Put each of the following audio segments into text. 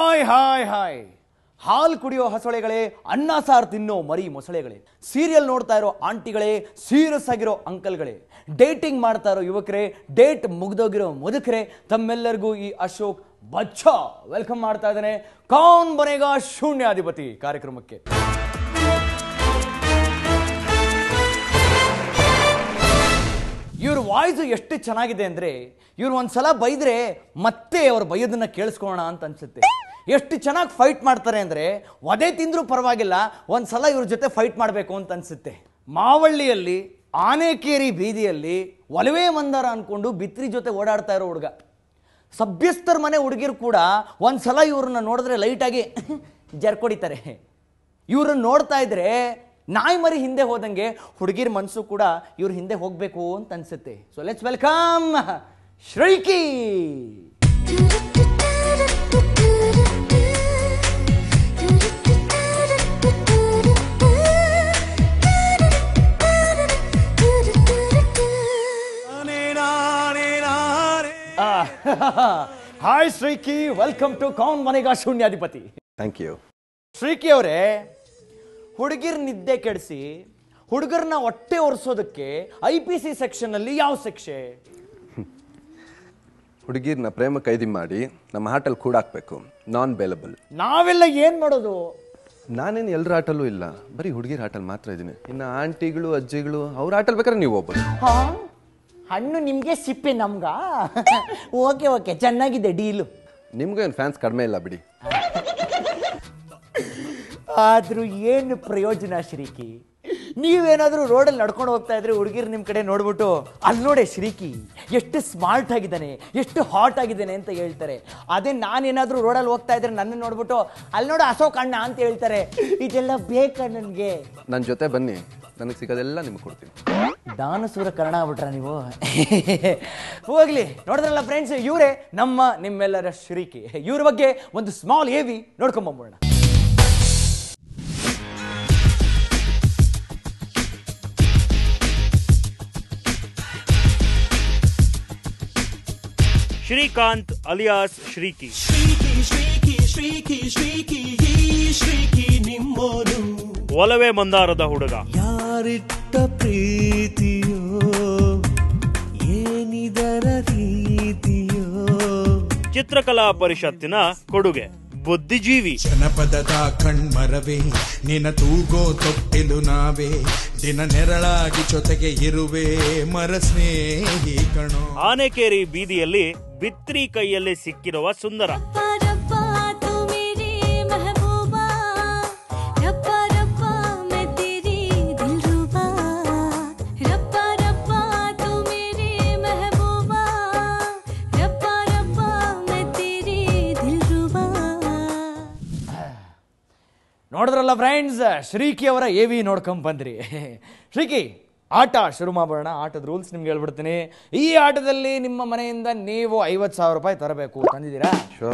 Hi hi hi ಹಾಲು ಕುಡಿಯೋ ಹಸಳೆಗಳೇ ಅನ್ನ ಸಾರು ತಿನ್ನೋ ಮರಿ ಮೊಸಳೆಗಳೇ ಸೀರಿಯಲ್ ನೋಡ್ತಾ ಇರೋ ಆಂಟಿಗಳೇ ಸೀರಿಯಸ್ ಆಗಿರೋ ಅಂಕಲ್ಗಳೇ ಡೇಟಿಂಗ್ ಮಾಡ್ತಾ ಇರೋ ಯುವಕರೇ ಡೇಟ್ ಮುಗ್ದೋಗಿರೋ ಮುದುಕರೇ ತಮ್ಮೆಲ್ಲರಿಗೂ ಈ ಅಶೋಕ್ ಬಚ್ಚ ವೆಲ್ಕಮ್ ಮಾಡ್ತಾ ಇದ್ದಾನೆ ಕೌನ್ ಬನೇಗ ಶೂನ್ಯಾಧಿಪತಿ ಕಾರ್ಯಕ್ರಮಕ್ಕೆ ಇವ್ರ ವಾಯ್ಸು ಎಷ್ಟು ಚೆನ್ನಾಗಿದೆ ಅಂದರೆ ಇವ್ರು ಒಂದ್ಸಲ ಬೈದ್ರೆ ಮತ್ತೆ ಅವ್ರು ಬೈಯೋದನ್ನ ಕೇಳಿಸ್ಕೊಳ್ಳೋಣ ಅಂತ ಅನ್ಸುತ್ತೆ ಎಷ್ಟು ಚೆನ್ನಾಗಿ ಫೈಟ್ ಮಾಡ್ತಾರೆ ಅಂದರೆ ಒದೆ ತಿಂದರೂ ಪರವಾಗಿಲ್ಲ ಒಂದ್ಸಲ ಇವ್ರ ಜೊತೆ ಫೈಟ್ ಮಾಡಬೇಕು ಅಂತ ಅನ್ಸುತ್ತೆ ಮಾವಳ್ಳಿಯಲ್ಲಿ ಆನೆಕೇರಿ ಬೀದಿಯಲ್ಲಿ ಒಲವೇ ಮಂದಾರ ಅನ್ಕೊಂಡು ಬಿತ್ರಿ ಜೊತೆ ಓಡಾಡ್ತಾ ಇರೋ ಹುಡುಗ ಸಭ್ಯಸ್ಥರ ಮನೆ ಹುಡುಗಿರು ಕೂಡ ಒಂದ್ಸಲ ಇವ್ರನ್ನ ನೋಡಿದ್ರೆ ಲೈಟಾಗಿ ಜರ್ಕೊಡಿತಾರೆ ಇವ್ರನ್ನ ನೋಡ್ತಾ ಇದ್ರೆ ನಾಯಿ ಮರಿ ಹಿಂದೆ ಹೋದಂಗೆ ಹುಡುಗಿರ ಮನಸ್ಸು ಕೂಡ ಇವ್ರ ಹಿಂದೆ ಹೋಗ್ಬೇಕು ಅಂತ ಅನ್ಸುತ್ತೆ so let's welcome Shriki hi Shriki welcome to ಕೌನ್ ಮನೆಗ ಶೂನ್ಯಾಧಿಪತಿ ಥ್ಯಾಂಕ್ ಯು ಶ್ರೀಕಿ ಅವರೇ ಹುಡುಗಿರ್ ನಿದ್ದೆ ಕೆಡಿಸಿ ಹುಡುಗರನ್ನ ಹೊಟ್ಟೆ ಒರೆಸೋದಕ್ಕೆ ಐ ಪಿ ಸಿ ಸೆಕ್ಷನ್ನಲ್ಲಿ ಯಾವ ಶಿಕ್ಷೆ ಹುಡುಗಿರ್ನ ಪ್ರೇಮ ಕೈದಿ ಮಾಡಿ ನಮ್ಮ ಹಾಟಲ್ಲಿ ಕೂಡಾಕ್ಬೇಕು ನಾನ್ ಬೇಲಬಲ್ ನಾವೆಲ್ಲ ಏನ್ ಮಾಡೋದು ನಾನೇನು ಎಲ್ಲರ ಆಟಲ್ಲೂ ಇಲ್ಲ ಬರೀ ಹುಡುಗಿರ ಆಟಲ್ಲಿ ಮಾತ್ರ ಇದ್ದೀನಿ ಇನ್ನು ಆಂಟಿಗಳು ಅಜ್ಜಿಗಳು ಅವ್ರ ಆಟಲ್ ಬೇಕಾದ್ರೆ ನೀವು ಒಬ್ಬರು ಹಾ? ಹಣ್ಣು ನಿಮ್ಗೆ ಸಿಪ್ಪೆ ನಮ್ಗ ಓಕೆ ಓಕೆ ಚೆನ್ನಾಗಿದೆ ಡೀಲು ನಿಮ್ಗೂ ಏನು ಫ್ಯಾನ್ಸ್ ಕಡಿಮೆ ಇಲ್ಲ ಬಿಡಿ ಆದ್ರೂ ಏನು ಪ್ರಯೋಜನ ಶ್ರೀಕಿ ನೀವೇನಾದ್ರೂ ರೋಡಲ್ಲಿ ನಡ್ಕೊಂಡು ಹೋಗ್ತಾ ಇದ್ರೆ ಹುಡುಗಿರು ನಿಮ್ಮ ಕಡೆ ನೋಡ್ಬಿಟ್ಟು ಅಲ್ಲಿ ನೋಡೆ ಶ್ರೀಕಿ ಎಷ್ಟು ಸ್ಮಾರ್ಟ್ ಆಗಿದ್ದಾನೆ ಎಷ್ಟು ಹಾಟ್ ಆಗಿದ್ದಾನೆ ಅಂತ ಹೇಳ್ತಾರೆ ಅದೇ ನಾನೇನಾದ್ರೂ ರೋಡಲ್ಲಿ ಹೋಗ್ತಾ ಇದ್ರೆ ನನ್ನ ನೋಡ್ಬಿಟ್ಟು ಅಲ್ಲಿ ನೋಡು ಅಶೋಕ್ ಅಣ್ಣ ಅಂತ ಹೇಳ್ತಾರೆ ಇದೆಲ್ಲ ಬೇಕಾ ನನಗೆ ನನ್ನ ಜೊತೆ ಬನ್ನಿ ನನಗೆ ಸಿಗೋದೆಲ್ಲ ನಿಮ್ಗೆ ಕೊಡ್ತೀನಿ ದಾನಸೂರ ಕರ್ಣ ಆಗ್ಬಿಟ್ರ ನೀವು ಹೋಗ್ಲಿ ನೋಡಿದ್ರಲ್ಲ ಫ್ರೆಂಡ್ಸ್ ಇವರೇ ನಮ್ಮ ನಿಮ್ಮೆಲ್ಲರ ಶ್ರೀಕಿ ಇವ್ರ ಬಗ್ಗೆ ಒಂದು ಸ್ಮಾಲ್ ಏವಿ ನೋಡ್ಕೊಂಬಂಬೋಣ ಶ್ರೀಕಾಂತ್ ಅಲಿಯಾಸ್ ಶ್ರೀಕಿ ಶ್ರೀಕಿ ಶ್ರೀಕಿ ಶ್ರೀಕಿ ಶ್ರೀಕಿ ಈ ಶ್ರೀಕಿ ನಿಮ್ಮೋನು ಒಲವೇ ಮಂದಾರದ ಹುಡುಗ ಯಾರಿಟ್ಟ ಪ್ರೀತಿಯೋ ಏನಿದರ ರೀತಿಯೋ ಚಿತ್ರಕಲಾ ಪರಿಷತ್ತಿನ ಕೊಡುಗೆ ಬುದ್ಧಿಜೀವಿ ಜನಪದದ ಕಣ್ಮರವೇ ನಿನ ತೂಗೋ ತೊಟ್ಟಿಲು ನಾವೇ ದಿನ ನೆರಳಾಗಿ ಜೊತೆಗೆ ಇರುವೆ ಮರ ಸ್ನೇಹಿ ಕಣೋ ಆನೆಕೇರಿ ಬೀದಿಯಲ್ಲಿ ಬಿತ್ರಿ ಕೈಯಲ್ಲಿ ಸಿಕ್ಕಿರುವ ಸುಂದರ रब्बा रब्बा तू मेरी महबूबा रब्बा रब्बा मैं तेरी दिलरुबा रब्बा रब्बा तू मेरी महबूबा रब्बा रब्बा मैं तेरी दिलरुबा ನೋಡಿದ್ರಲ್ಲ ಫ್ರೆಂಡ್ಸ್ ಶ್ರೀಕಿ ಅವರ ಎ ವಿ ನೋಡ್ಕೊಂಡ್ ಬಂದ್ರಿ ಶ್ರೀಕಿ ಆಟ ಶುರು ಮಾಡೋಣ ಆಟದ ರೂಲ್ಸ್ ನಿಮ್ಗೆ ಹೇಳ್ಬಿಡ್ತೀನಿ ಈ ಆಟದಲ್ಲಿ ನಿಮ್ಮ ಮನೆಯಿಂದ ನೀವು ಐವತ್ತು ಸಾವಿರ ರೂಪಾಯಿ ತರಬೇಕು ತಂದಿದ್ದೀರಾ ಶೋರ್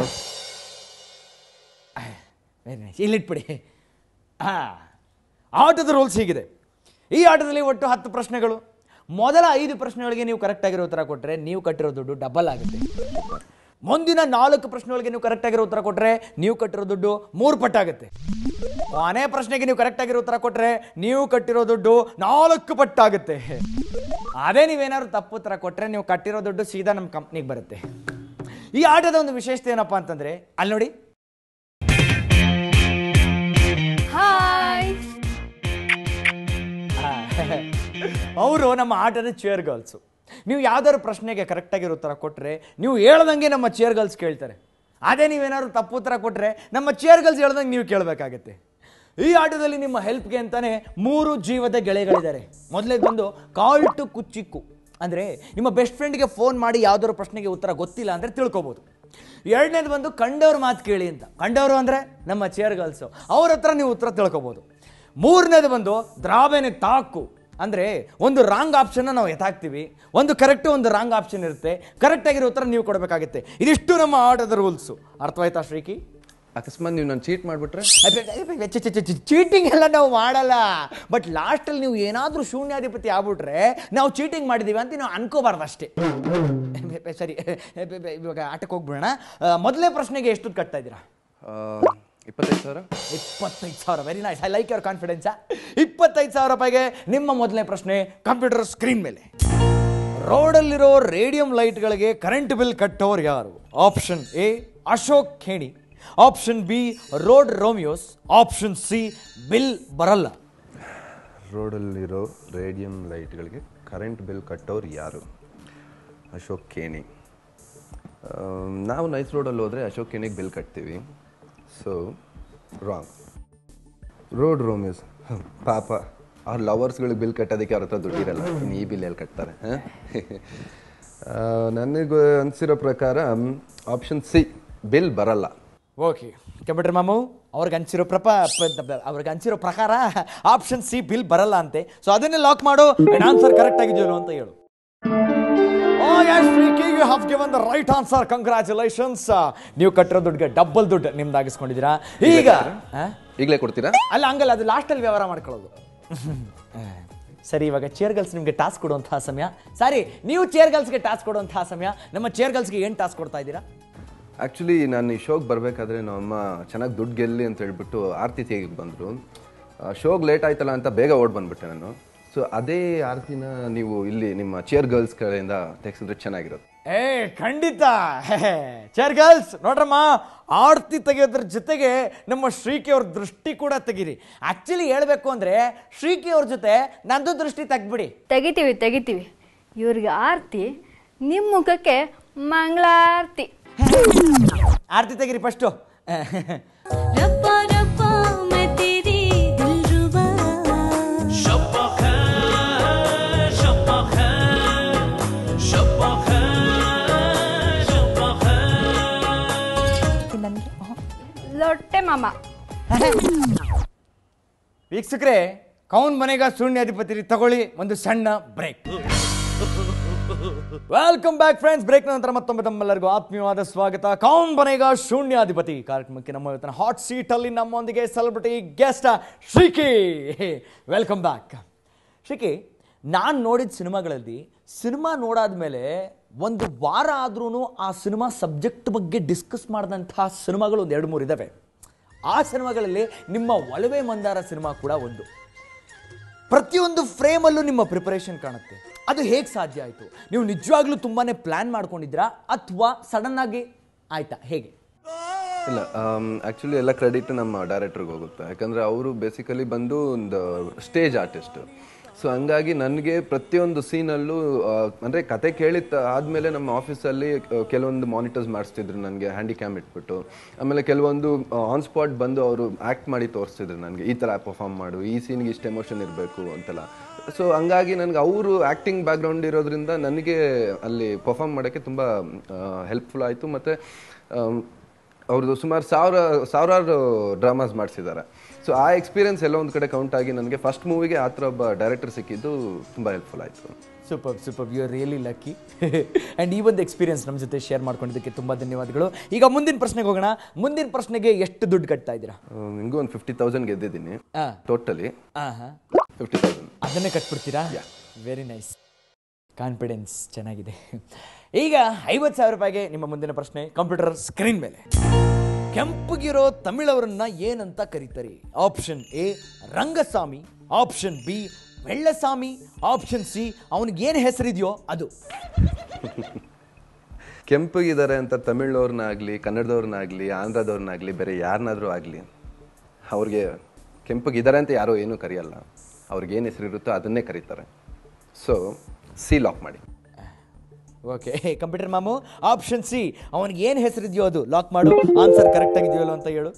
ವೆರಿ ನೈಸ್ ಇಲ್ಲಿಟ್ಬಿಡಿ ಹಾಂ ಆಟದ ರೂಲ್ಸ್ ಹೀಗಿದೆ ಈ ಆಟದಲ್ಲಿ ಒಟ್ಟು ಹತ್ತು ಪ್ರಶ್ನೆಗಳು ಮೊದಲ ಐದು ಪ್ರಶ್ನೆಗಳಿಗೆ ನೀವು ಕರೆಕ್ಟ್ ಆಗಿರೋ ಉತ್ತರ ಕೊಟ್ಟರೆ ನೀವು ಕಟ್ಟಿರೋ ದುಡ್ಡು ಡಬಲ್ ಆಗುತ್ತೆ ಮುಂದಿನ ನಾಲ್ಕು ಪ್ರಶ್ನೆಗಳಿಗೆ ನೀವು ಕರೆಕ್ಟ್ ಆಗಿರೋ ಉತ್ತರ ಕೊಟ್ಟರೆ ನೀವು ಕಟ್ಟಿರೋ ದುಡ್ಡು ಮೂರು ಪಟ್ಟಾಗುತ್ತೆ ಕೊನೆ ಪ್ರಶ್ನೆಗೆ ನೀವು ಕರೆಕ್ಟ್ ಆಗಿರೋ ಉತ್ತರ ಕೊಟ್ಟರೆ ನೀವು ಕಟ್ಟಿರೋ ದುಡ್ಡು ನಾಲ್ಕು ಪಟ್ಟಾಗುತ್ತೆ ಅದೇ ನೀವೇನಾದ್ರು ತಪ್ಪು ಉತ್ತರ ಕೊಟ್ಟರೆ ನೀವು ಕಟ್ಟಿರೋ ದುಡ್ಡು ಸೀದಾ ನಮ್ಮ ಕಂಪ್ನಿಗೆ ಬರುತ್ತೆ ಈ ಆಟದ ಒಂದು ವಿಶೇಷತೆ ಏನಪ್ಪ ಅಂತಂದ್ರೆ ಅಲ್ಲಿ ನೋಡಿ ಹಾಯ್ ಅವರು ನಮ್ಮ ಆಟದ ಚೇರ್ ಗರ್ಲ್ಸು ನೀವು ಯಾವ್ದಾದ್ರು ಪ್ರಶ್ನೆಗೆ ಕರೆಕ್ಟಾಗಿರೋ ಉತ್ತರ ಕೊಟ್ಟರೆ ನೀವು ಹೇಳ್ದಂಗೆ ನಮ್ಮ ಚೇರ್ ಗರ್ಲ್ಸ್ ಕೇಳ್ತಾರೆ ಅದೇ ನೀವೇನಾದ್ರು ತಪ್ಪು ಉತ್ತರ ಕೊಟ್ಟರೆ ನಮ್ಮ ಚೇರ್ ಗರ್ಲ್ಸ್ ಹೇಳ್ದಂಗೆ ನೀವು ಕೇಳಬೇಕಾಗತ್ತೆ ಈ ಆಟದಲ್ಲಿ ನಿಮ್ಮ ಹೆಲ್ಪ್ಗೆ ಅಂತಾನೆ ಮೂರು ಜೀವದ ಗೆಳೆಗಳಿದ್ದಾರೆ ಮೊದಲೇ ಬಂದು ಕಾಲ್ ಟು ಕುಚ್ಚಿಕ್ಕು ಅಂದರೆ ನಿಮ್ಮ ಬೆಸ್ಟ್ ಫ್ರೆಂಡ್ಗೆ ಫೋನ್ ಮಾಡಿ ಯಾವ್ದಾದ್ರು ಪ್ರಶ್ನೆಗೆ ಉತ್ತರ ಗೊತ್ತಿಲ್ಲ ಅಂದರೆ ತಿಳ್ಕೊಬೋದು ಎರಡನೇದು ಬಂದು ಕಂಡವ್ರ ಮಾತು ಕೇಳಿ ಅಂತ ಕಂಡವರು ಅಂದರೆ ನಮ್ಮ ಚೇರ್ ಗರ್ಲ್ಸು ಅವ್ರ ಹತ್ರ ನೀವು ಉತ್ತರ ತಿಳ್ಕೊಬೋದು ಮೂರನೇದು ಬಂದು ದ್ರಾಬೇನೆ ತಾಕು ಅಂದರೆ ಒಂದು ರಾಂಗ್ ಆಪ್ಷನ್ನ ನಾವು ಎತ್ತಾಕ್ತೀವಿ ಒಂದು ಕರೆಕ್ಟು ಒಂದು ರಾಂಗ್ ಆಪ್ಷನ್ ಇರುತ್ತೆ ಕರೆಕ್ಟ್ ಆಗಿರೋ ಉತ್ತರ ನೀವು ಕೊಡಬೇಕಾಗುತ್ತೆ ಇದಿಷ್ಟು ನಮ್ಮ ಆಟದ ರೂಲ್ಸು ಅರ್ಥವಾಯ್ತಾ ಶ್ರೀಕಿ ಅಕಸ್ಮಾತ್ ನೀವು ನಾನು ಚೀಟ್ ಮಾಡಿಬಿಟ್ರೆ ಚೀಟಿಂಗ್ ಎಲ್ಲ ನಾವು ಮಾಡಲ್ಲ ಬಟ್ ಲಾಸ್ಟಲ್ಲಿ ನೀವು ಏನಾದರೂ ಶೂನ್ಯಾಧಿಪತಿ ಆಗ್ಬಿಟ್ರೆ ನಾವು ಚೀಟಿಂಗ್ ಮಾಡಿದೀವಿ ಅಂತ ನಾವು ಅನ್ಕೋಬಾರ್ದು ಅಷ್ಟೇ ಸರಿ ಇವಾಗ ಆಟಕ್ಕೆ ಹೋಗ್ಬಿಡೋಣ ಮೊದಲನೇ ಪ್ರಶ್ನೆಗೆ ಎಷ್ಟು ದುಡ್ಡು ಕಟ್ತಾ ಇದ್ದೀರಾ ಇಪ್ಪತ್ತೈದು ಸಾವಿರ ಇಪ್ಪತ್ತೈದು ಸಾವಿರ very nice I like your confidence ಇಪ್ಪತ್ತೈದು ಸಾವಿರ ರೂಪಾಯಿಗೆ ನಿಮ್ಮ ಮೊದಲನೇ ಪ್ರಶ್ನೆ ಕಂಪ್ಯೂಟರ್ ಸ್ಕ್ರೀನ್ ಮೇಲೆ ರೋಡಲ್ಲಿರೋ ರೇಡಿಯಂ ಲೈಟ್ಗಳಿಗೆ ಕರೆಂಟ್ ಬಿಲ್ ಕಟ್ಟೋರು ಯಾರು option A Ashok Kheni option B road romeos option C bill ಬರಲ್ಲ ರೋಡಲ್ಲಿರೋ ರೇಡಿಯಂ ಲೈಟ್ಗಳಿಗೆ ಕರೆಂಟ್ ಬಿಲ್ ಕಟ್ಟೋರು ಯಾರು ಅಶೋಕ್ ಕೇಣಿ ಆಮ್, ನಾವು ನೈಸ್ ರೋಡಲ್ಲಿ ಹೋದರೆ ಅಶೋಕ್ ಕೇಣಿಗೆ ಬಿಲ್ ಕಟ್ತೀವಿ ಸೊ ರಾಂಗ್ ರೋಡ್ ರೋಮಿಯೋಸ್ ಪಾಪ ಅವ್ರ ಲವರ್ಸ್ಗಳಿಗೆ ಬಿಲ್ ಕಟ್ಟೋದಕ್ಕೆ ಅವ್ರ ಹತ್ರ ದುಡ್ಡಿರಲ್ಲ ಇನ್ನು ಈ ಬಿಲ್ ಎಲ್ಲಿ ಕಟ್ತಾರೆ ಹಾಂ ನನಗೆ ಅನಿಸಿರೋ ಪ್ರಕಾರ ಆಪ್ಷನ್ ಸಿ ಬಿಲ್ ಬರಲ್ಲ ಓಕೆ ಕಂಪ್ಯೂಟರ್ ಮಾಮು ಅವ್ರಿಗೆ ಅನ್ಸಿರೋ ಪ್ರಪ ಪ- ಅವ್ರಿಗೆ ಅನ್ಸಿರೋ ಪ್ರಕಾರ ಆಪ್ಷನ್ ಸಿ ಬಿಲ್ ಬರಲ್ಲ ಅಂತೆ ಸೊ ಅದನ್ನೇ ಲಾಕ್ ಮಾಡು ಆನ್ಸರ್ ಕರೆಕ್ಟ್ ಆಗಿದೆಯೋ ಅಂತ ಹೇಳು oh yes you have given the right answer congratulations ನೀವು ಕಟ್ಟಿರೋ ದುಡ್ಡಿಗೆ ಡಬಲ್ ದುಡ್ಡು ನಿಮ್ದಾಗಿಸ್ಕೊಂಡಿದ್ದೀರಾ ಈಗ ಆ? ಈಗಲೇ ಕೊಡ್ತೀರಾ ಅಲ್ಲ ಹಂಗಲ್ಲ ಅದು ಲಾಸ್ಟಲ್ಲಿ ವ್ಯವಹಾರ ಮಾಡ್ಕೊಳ್ಳೋದು ಸರಿ ಇವಾಗ ಚೇರ್ ಗರ್ಲ್ಸ್ ನಿಮಗೆ ಟಾಸ್ಕ್ ಕೊಡುವಂತಹ ಸಮಯ ಸಾರಿ ನೀವು ಚೇರ್ ಗರ್ಲ್ಸ್ಗೆ ಟಾಸ್ಕ್ ಕೊಡುವಂತಹ ಸಮಯ ನಮ್ಮ ಚೇರ್ ಗರ್ಲ್ಸ್ಗೆ ಏನು ಟಾಸ್ಕ್ ಕೊಡ್ತಾ ಇದ್ದೀರಾ ಆ್ಯಕ್ಚುಲಿ ನಾನು ಈ ಶೋಗೆ ಬರಬೇಕಾದ್ರೆ ನಮ್ಮಮ್ಮ ಚೆನ್ನಾಗಿ ದುಡ್ಡು ಗೆಲ್ಲಿ ಅಂತ ಹೇಳ್ಬಿಟ್ಟು ಆರತಿ ತೆಗಿಗೆ ಬಂದರು ಶೋಗೆ ಲೇಟ್ ಆಯ್ತಲ್ಲ ಅಂತ ಬೇಗ ಓಡ್ ಬಂದ್ಬಿಟ್ಟೆ ನಾನು ಸೊ ಅದೇ ಆರತಿನ ನೀವು ಇಲ್ಲಿ ನಿಮ್ಮ ಚೇರ್ ಗರ್ಲ್ಸ್ ಕಡೆಯಿಂದ ತೆಗೆಸಿದ್ರೆ ಚೆನ್ನಾಗಿರುತ್ತೆ ಏ ಖಂಡಿತ ಚೇರ್ ಗರ್ಲ್ಸ್ ನೋಡ್ರಮ್ಮ ಆರ್ತಿ ತೆಗೆಯೋದ್ರ ಜೊತೆಗೆ ನಮ್ಮ ಶ್ರೀಕಿ ಅವ್ರ ದೃಷ್ಟಿ ಕೂಡ ತೆಗೀರಿ ಆಕ್ಚುಲಿ ಹೇಳ್ಬೇಕು ಅಂದ್ರೆ ಶ್ರೀಕಿ ಅವ್ರ ಜೊತೆ ನಂದು ದೃಷ್ಟಿ ತೆಗ್ಬಿಡಿ ತೆಗಿತೀವಿ ತೆಗಿತೀವಿ ಇವ್ರಿಗೆ ಆರ್ತಿ ನಿಮ್ಮ ಮುಖಕ್ಕೆ ಮಂಗಳಾರತಿ ಆರ್ತಿ ತೆಗೀರಿ ಫಸ್ಟು ರಪ್ಪ ರಪ್ಪ मैं तेरी दिलरुबा ಲೊಟ್ಟೆ ಮಾಮ ವೀಕ್ಷಕರೇ ಕೌನ್ ಮನೆಗ ಶೂನ್ಯಾಧಿಪತಿ ತಗೊಳ್ಳಿ ಒಂದು ಸಣ್ಣ break welcome back friends break ನಂತರ ಮತ್ತೊಮ್ಮೆ ತಮ್ಮೆಲ್ಲರಿಗೂ ಆತ್ಮೀಯವಾದ ಸ್ವಾಗತ ಕೌನ್ ಬನೇಗ ಶೂನ್ಯಾಧಿಪತಿ ಕಾರ್ಯಕ್ರಮಕ್ಕೆ ನಮ್ಮ ಇವತ್ತಿನ ಹಾಟ್ ಸೀಟ್ ಅಲ್ಲಿ ನಮ್ಮೊಂದಿಗೆ celebrity guest Shriki welcome back Shriki ನಾನು ನೋಡಿದ ಸಿನಿಮಾಗಳಲ್ಲಿ ಸಿನಿಮಾ ನೋಡಾದ್ಮೇಲೆ ಒಂದು ವಾರ ಆದ್ರೂ ಆ ಸಿನಿಮಾ ಸಬ್ಜೆಕ್ಟ್ ಬಗ್ಗೆ ಡಿಸ್ಕಸ್ ಮಾಡಿದಂತಹ ಸಿನಿಮಾಗಳು ಒಂದು ಎರಡು ಮೂರು ಇದ್ದಾವೆ ಆ ಸಿನಿಮಾಗಳಲ್ಲಿ ನಿಮ್ಮ ಒಲವೇ ಮಂದಾರ ಸಿನಿಮಾ ಕೂಡ ಒಂದು ಪ್ರತಿಯೊಂದು ಫ್ರೇಮಲ್ಲೂ ನಿಮ್ಮ ಪ್ರಿಪರೇಷನ್ ಕಾಣುತ್ತೆ ಅದು ಹೇಗೆ ಸಾಧ್ಯ ಆಯಿತು ನೀವು ನಿಜವಾಗ್ಲೂ ತುಂಬಾ ಪ್ಲ್ಯಾನ್ ಮಾಡ್ಕೊಂಡಿದ್ದೀರಾ ಅಥವಾ ಸಡನ್ ಆಗಿ ಆಯ್ತಾ ಹೇಗೆ ಇಲ್ಲ ಆ್ಯಕ್ಚುಲಿ ಎಲ್ಲ ಕ್ರೆಡಿಟ್ ನಮ್ಮ ಡೈರೆಕ್ಟ್ರಿಗೆ ಹೋಗುತ್ತೆ ಯಾಕಂದರೆ ಅವರು ಬೇಸಿಕಲಿ ಬಂದು ಒಂದು ಸ್ಟೇಜ್ ಆರ್ಟಿಸ್ಟ್ ಸೊ ಹಂಗಾಗಿ ನನಗೆ ಪ್ರತಿಯೊಂದು ಸೀನಲ್ಲೂ ಅಂದರೆ ಕತೆ ಕೇಳಿದ ಆದಮೇಲೆ ನಮ್ಮ ಆಫೀಸಲ್ಲಿ ಕೆಲವೊಂದು ಮಾನಿಟರ್ಸ್ ಮಾಡಿಸ್ತಿದ್ರು ನನಗೆ ಹ್ಯಾಂಡಿಕ್ಯಾಮ್ ಇಟ್ಬಿಟ್ಟು ಆಮೇಲೆ ಕೆಲವೊಂದು ಆನ್ ಸ್ಪಾಟ್ ಬಂದು ಅವರು ಆ್ಯಕ್ಟ್ ಮಾಡಿ ತೋರಿಸ್ತಿದ್ರು ನನಗೆ ಈ ಥರ ಪರ್ಫಾರ್ಮ್ ಮಾಡು ಈ ಸೀನ್ಗೆ ಇಷ್ಟು ಎಮೋಷನ್ ಇರಬೇಕು ಅಂತೆಲ್ಲ ಸೊ ಹಂಗಾಗಿ ನನಗೆ ಅವರು ಆ್ಯಕ್ಟಿಂಗ್ ಬ್ಯಾಕ್ಗ್ರೌಂಡ್ ಇರೋದ್ರಿಂದ ನನಗೆ ಅಲ್ಲಿ ಪರ್ಫಾರ್ಮ್ ಮಾಡೋಕ್ಕೆ ತುಂಬ ಹೆಲ್ಪ್ಫುಲ್ ಆಯಿತು ಮತ್ತು ಅವ್ರದ್ದು ಸುಮಾರು ಸಾವಿರ ಸಾವಿರಾರು ಡ್ರಾಮಾಸ್ ಮಾಡಿಸಿದ್ದಾರೆ ಸೊ ಆ ಎಕ್ಸ್ಪೀರಿಯನ್ಸ್ ಎಲ್ಲ ಒಂದು ಕಡೆ ಕೌಂಟ್ ಆಗಿ ನನಗೆ ಫಸ್ಟ್ ಮೂವಿಗೆ ಆ ಥರ ಒಬ್ಬ ಡೈರೆಕ್ಟರ್ ಸಿಕ್ಕಿದ್ದು ತುಂಬ ಹೆಲ್ಪ್ಫುಲ್ ಆಯಿತು super super you are really lucky and ಈ ಒಂದು ಎಕ್ಸ್ಪೀರಿಯನ್ಸ್ ನಮ್ಮ ಜೊತೆ ಶೇರ್ ಮಾಡ್ಕೊಂಡಿದ್ದಕ್ಕೆ ತುಂಬ ಧನ್ಯವಾದಗಳು ಈಗ ಮುಂದಿನ ಪ್ರಶ್ನೆಗೆ ಹೋಗೋಣ ಮುಂದಿನ ಪ್ರಶ್ನೆಗೆ ಎಷ್ಟು ದುಡ್ಡು ಕಟ್ತಾ ಇದ್ದೀರಾ ನಿಮಗೂ ಒಂದು ಫಿಫ್ಟಿ ತೌಸಂಡ್ ಗೆದ್ದಿದ್ದೀನಿ ಹಾಂ ಟೋಟಲಿ ಹಾಂ ಹಾಂ ಫಿಫ್ಟಿ ತೌಸಂಡ್ ಅದನ್ನೇ ಕಟ್ಬಿಡ್ತೀರಾ ವೆರಿ ನೈಸ್ ಕಾನ್ಫಿಡೆನ್ಸ್ ಚೆನ್ನಾಗಿದೆ ಈಗ ಐವತ್ತು ಸಾವಿರ ರೂಪಾಯಿಗೆ ನಿಮ್ಮ ಮುಂದಿನ ಪ್ರಶ್ನೆ ಕಂಪ್ಯೂಟರ್ ಸ್ಕ್ರೀನ್ ಮೇಲೆ ಕೆಂಪಗಿರೋ ತಮಿಳವರನ್ನ ಏನಂತ ಕರೀತಾರೆ option A Rangaswamy option B Bellaswamy option C ಅವನಿಗೆ ಏನು ಹೆಸರಿದೆಯೋ ಅದು ಕೆಂಪಗಿದ್ದಾರೆ ಅಂತ ತಮಿಳ್ನವ್ರನ್ನಾಗಲಿ ಕನ್ನಡದವ್ರನ್ನಾಗಲಿ ಆಂಧ್ರದವ್ರನ್ನಾಗಲಿ ಬೇರೆ ಯಾರನ್ನಾದರೂ ಆಗಲಿ ಅವ್ರಿಗೆ ಕೆಂಪಗಿದ್ದಾರೆ ಅಂತ ಯಾರೋ ಏನೂ ಕರೆಯಲ್ಲ ಅವ್ರಿಗೆ ಏನು ಹೆಸರಿರುತ್ತೋ ಅದನ್ನೇ ಕರೀತಾರೆ ಸೊ ಸಿ ಲಾಕ್ ಮಾಡಿ ಓಕೆ ಕಂಪ್ಯೂಟರ್ ಮಾಮು ಆಪ್ಷನ್ ಸಿ ಅವನಿಗೆ ಏನು ಹೆಸರಿದೆಯೋ ಅದು ಲಾಕ್ ಮಾಡು ಆನ್ಸರ್ ಕರೆಕ್ಟ್ ಆಗಿದೆಯೋ ಅಂತ ಹೇಳು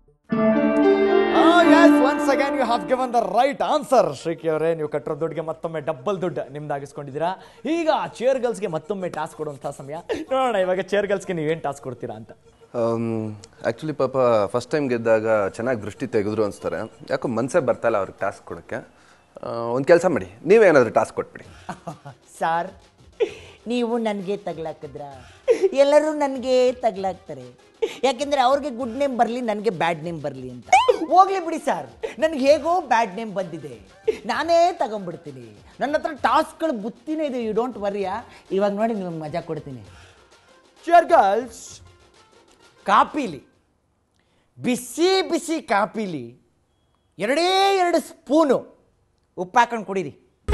once again you have given the right answer Shriki ಅವರೇ ನೀವು ಕಟ್ಟಿರೋ ದುಡ್ಡಿಗೆ ಮತ್ತೊಮ್ಮೆ ಡಬಲ್ ದುಡ್ಡು ನಿಮ್ದಾಗಿಸ್ಕೊಂಡಿದ್ದೀರಾ ಈಗ ಚೇರ್ ಗರ್ಲ್ಸ್ಗೆ ಮತ್ತೊಮ್ಮೆ ಟಾಸ್ಕ್ ಕೊಡುವಂಥ ಸಮಯ ನೋಡೋಣ ಇವಾಗ ಚೇರ್ ಗರ್ಲ್ಸ್ಗೆ ನೀವೇನು ಟಾಸ್ಕ್ ಕೊಡ್ತೀರಾ ಅಂತ ಆ್ಯಕ್ಚುಲಿ ಪಾಪ ಫಸ್ಟ್ ಟೈಮ್ ಗೆದ್ದಾಗ ಚೆನ್ನಾಗಿ ದೃಷ್ಟಿ ತೆಗೆದ್ರು ಅನಿಸ್ತಾರೆ ಯಾಕೋ ಮನಸ್ಸೇ ಬರ್ತಾಯಿಲ್ಲ ಅವ್ರಿಗೆ ಟಾಸ್ಕ್ ಕೊಡೋಕ್ಕೆ ಒಂದು ಕೆಲಸ ಮಾಡಿ ನೀವೇನಾದರೂ ಟಾಸ್ಕ್ ಕೊಟ್ಬಿಡಿ ಸಾರ್ ನೀವು ನನಗೆ ತಗ್ಲಾಕಿದ್ರ ಎಲ್ಲರೂ ನನಗೆ ತಗ್ಲಾಕ್ತಾರೆ ಯಾಕೆಂದ್ರೆ ಅವ್ರಿಗೆ ಗುಡ್ ನೇಮ್ ಬರಲಿ ನನಗೆ ಬ್ಯಾಡ್ ನೇಮ್ ಬರಲಿ ಅಂತ ಹೋಗ್ಲಿ ಬಿಡಿ ಸರ್ ನನಗೆ ಹೇಗೋ ಬ್ಯಾಡ್ ನೇಮ್ ಬಂದಿದೆ ನಾನೇ ತಗೊಂಡ್ಬಿಡ್ತೀನಿ ನನ್ನ ಹತ್ರ ಟಾಸ್ಕ್ಗಳು ಬುತ್ತಿನೇ ಇದೆ ಯು ಡೋಂಟ್ ವರಿಯಾ ಇವಾಗ ನೋಡಿ ನಿಮಗೆ ಮಜಾ ಕೊಡ್ತೀನಿ ಚೇರ್ ಗರ್ಲ್ಸ್ ಕಾಪಿಲಿ ಬಿಸಿ ಬಿಸಿ ಕಾಪಿಲಿ ಎರಡೇ ಎರಡು ಸ್ಪೂನು ಉಪ್ಪು ಹಾಕೊಂಡು ಕುಡೀರಿ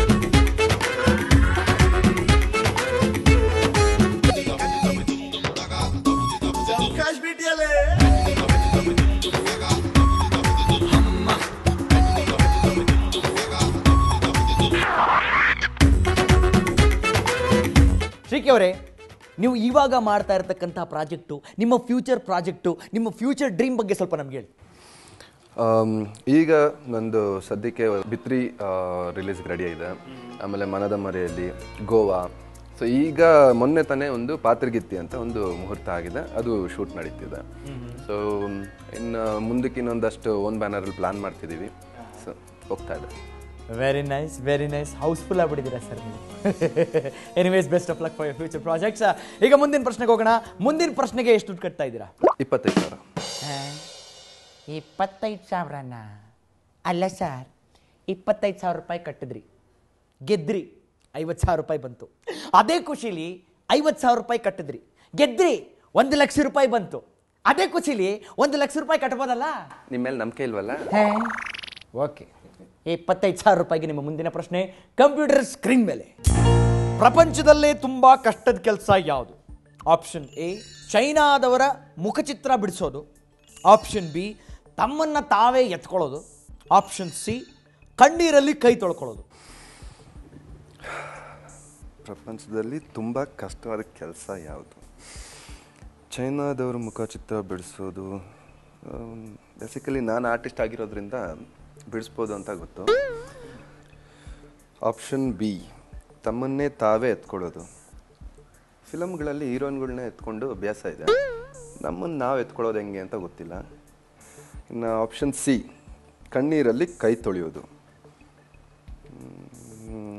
ಶ್ರೀಕಿ ಅವರೇ ನೀವು ಇವಾಗ ಮಾಡ್ತಾ ಇರತಕ್ಕಂಥ ಪ್ರಾಜೆಕ್ಟು ನಿಮ್ಮ ಫ್ಯೂಚರ್ ಪ್ರಾಜೆಕ್ಟು ನಿಮ್ಮ ಫ್ಯೂಚರ್ ಡ್ರೀಮ್ ಬಗ್ಗೆ ಸ್ವಲ್ಪ ನಮ್ಗೆ ಹೇಳಿ ಆಮ್, ಈಗ ನಂದು ಸದ್ಯಕ್ಕೆ ಬಿತ್ರಿ ರಿಲೀಸ್ ರೆಡಿ ಇದೆ ಆಮೇಲೆ ಮನದ ಮರೆಯಲ್ಲಿ ಗೋವಾ ಸೊ ಈಗ ಮೊನ್ನೆ ತಾನೇ ಒಂದು ಪಾತ್ರಗಿತ್ತಿ ಅಂತ ಒಂದು ಮುಹೂರ್ತ ಆಗಿದೆ ಅದು ಶೂಟ್ ನಡೀತಿದೆ ಸೊ ಇನ್ನು ಮುಂದಕ್ಕೆ ಇನ್ನೊಂದಷ್ಟು ಓನ್ ಬ್ಯಾನರಲ್ಲಿ ಪ್ಲಾನ್ ಮಾಡ್ತಿದ್ದೀವಿ ಸೊ ಹೋಗ್ತಾ ಇದೆ very nice very nice house full ಆಗ್ಬಿಟ್ಟಿದ್ದೀರಾ ಸರ್ ನೀವು anyways best of luck for your future projects ಈಗ ಮುಂದಿನ ಪ್ರಶ್ನೆಗೆ ಹೋಗೋಣ ಮುಂದಿನ ಪ್ರಶ್ನೆಗೆ ಎಷ್ಟು ದುಡ್ಡು ಕಟ್ತಾ ಇದ್ದೀರಾ ಇಪ್ಪತ್ತೈದು ಸಾವಿರ ಇಪ್ಪತ್ತೈದು ಸಾವಿರನ ಅಲ್ಲ ಸರ್ ಇಪ್ಪತ್ತೈದು ಸಾವಿರ ರೂಪಾಯಿ ಕಟ್ಟಿದ್ರಿ ಗೆದ್ರಿ ಐವತ್ತು ಸಾವಿರ ರೂಪಾಯಿ ಬಂತು ಅದೇ ಖುಷಿಲಿ ಐವತ್ತು ಸಾವಿರ ರೂಪಾಯಿ ಕಟ್ಟಿದ್ರಿ ಗೆದ್ರಿ ಒಂದು ಲಕ್ಷ ರೂಪಾಯಿ ಬಂತು ಅದೇ ಖುಷಿಲಿ ಒಂದು ಲಕ್ಷ ರೂಪಾಯಿ ಕಟ್ಬೋದಲ್ಲ ನಿಮ್ಮ ಮೇಲೆ ನಂಬಿಕೆ ಇಲ್ವಲ್ಲ ಓಕೆ ಇಪ್ಪತ್ತೈದು ಸಾವಿರ ರೂಪಾಯಿಗೆ ನಿಮ್ಮ ಮುಂದಿನ ಪ್ರಶ್ನೆ ಕಂಪ್ಯೂಟರ್ ಸ್ಕ್ರೀನ್ ಮೇಲೆ ಪ್ರಪಂಚದಲ್ಲೇ ತುಂಬ ಕಷ್ಟದ ಕೆಲಸ ಯಾವುದು ಆಪ್ಷನ್ ಎ ಚೈನಾದವರ ಮುಖಚಿತ್ರ ಬಿಡಿಸೋದು ಆಪ್ಷನ್ ಬಿ ತಮ್ಮನ್ನು ತಾವೇ ಎತ್ಕೊಳ್ಳೋದು ಆಪ್ಷನ್ ಸಿ ಕಣ್ಣೀರಲ್ಲಿ ಕೈ ತೊಳ್ಕೊಳ್ಳೋದು ಪ್ರಪಂಚದಲ್ಲಿ ತುಂಬ ಕಷ್ಟವಾದ ಕೆಲಸ ಯಾವುದು ಚೈನಾದವ್ರ ಮುಖಚಿತ್ರ ಬಿಡಿಸೋದು ಬೇಸಿಕಲಿ ನಾನು ಆರ್ಟಿಸ್ಟ್ ಆಗಿರೋದ್ರಿಂದ ಬಿಡಿಸ್ಬೋದು ಅಂತ ಗೊತ್ತು ಆಪ್ಷನ್ ಬಿ ತಮ್ಮನ್ನೇ ತಾವೇ ಎತ್ಕೊಳ್ಳೋದು ಫಿಲಮ್ಗಳಲ್ಲಿ ಹೀರೋಯಿನ್ಗಳನ್ನ ಎತ್ಕೊಂಡು ಅಭ್ಯಾಸ ಇದೆ ನಮ್ಮನ್ನು ನಾವು ಎತ್ಕೊಳ್ಳೋದು ಹೆಂಗೆ ಅಂತ ಗೊತ್ತಿಲ್ಲ ಇನ್ನು ಆಪ್ಷನ್ ಸಿ ಕಣ್ಣೀರಲ್ಲಿ ಕೈ ತೊಳೆಯೋದು ಹ್ಮ್.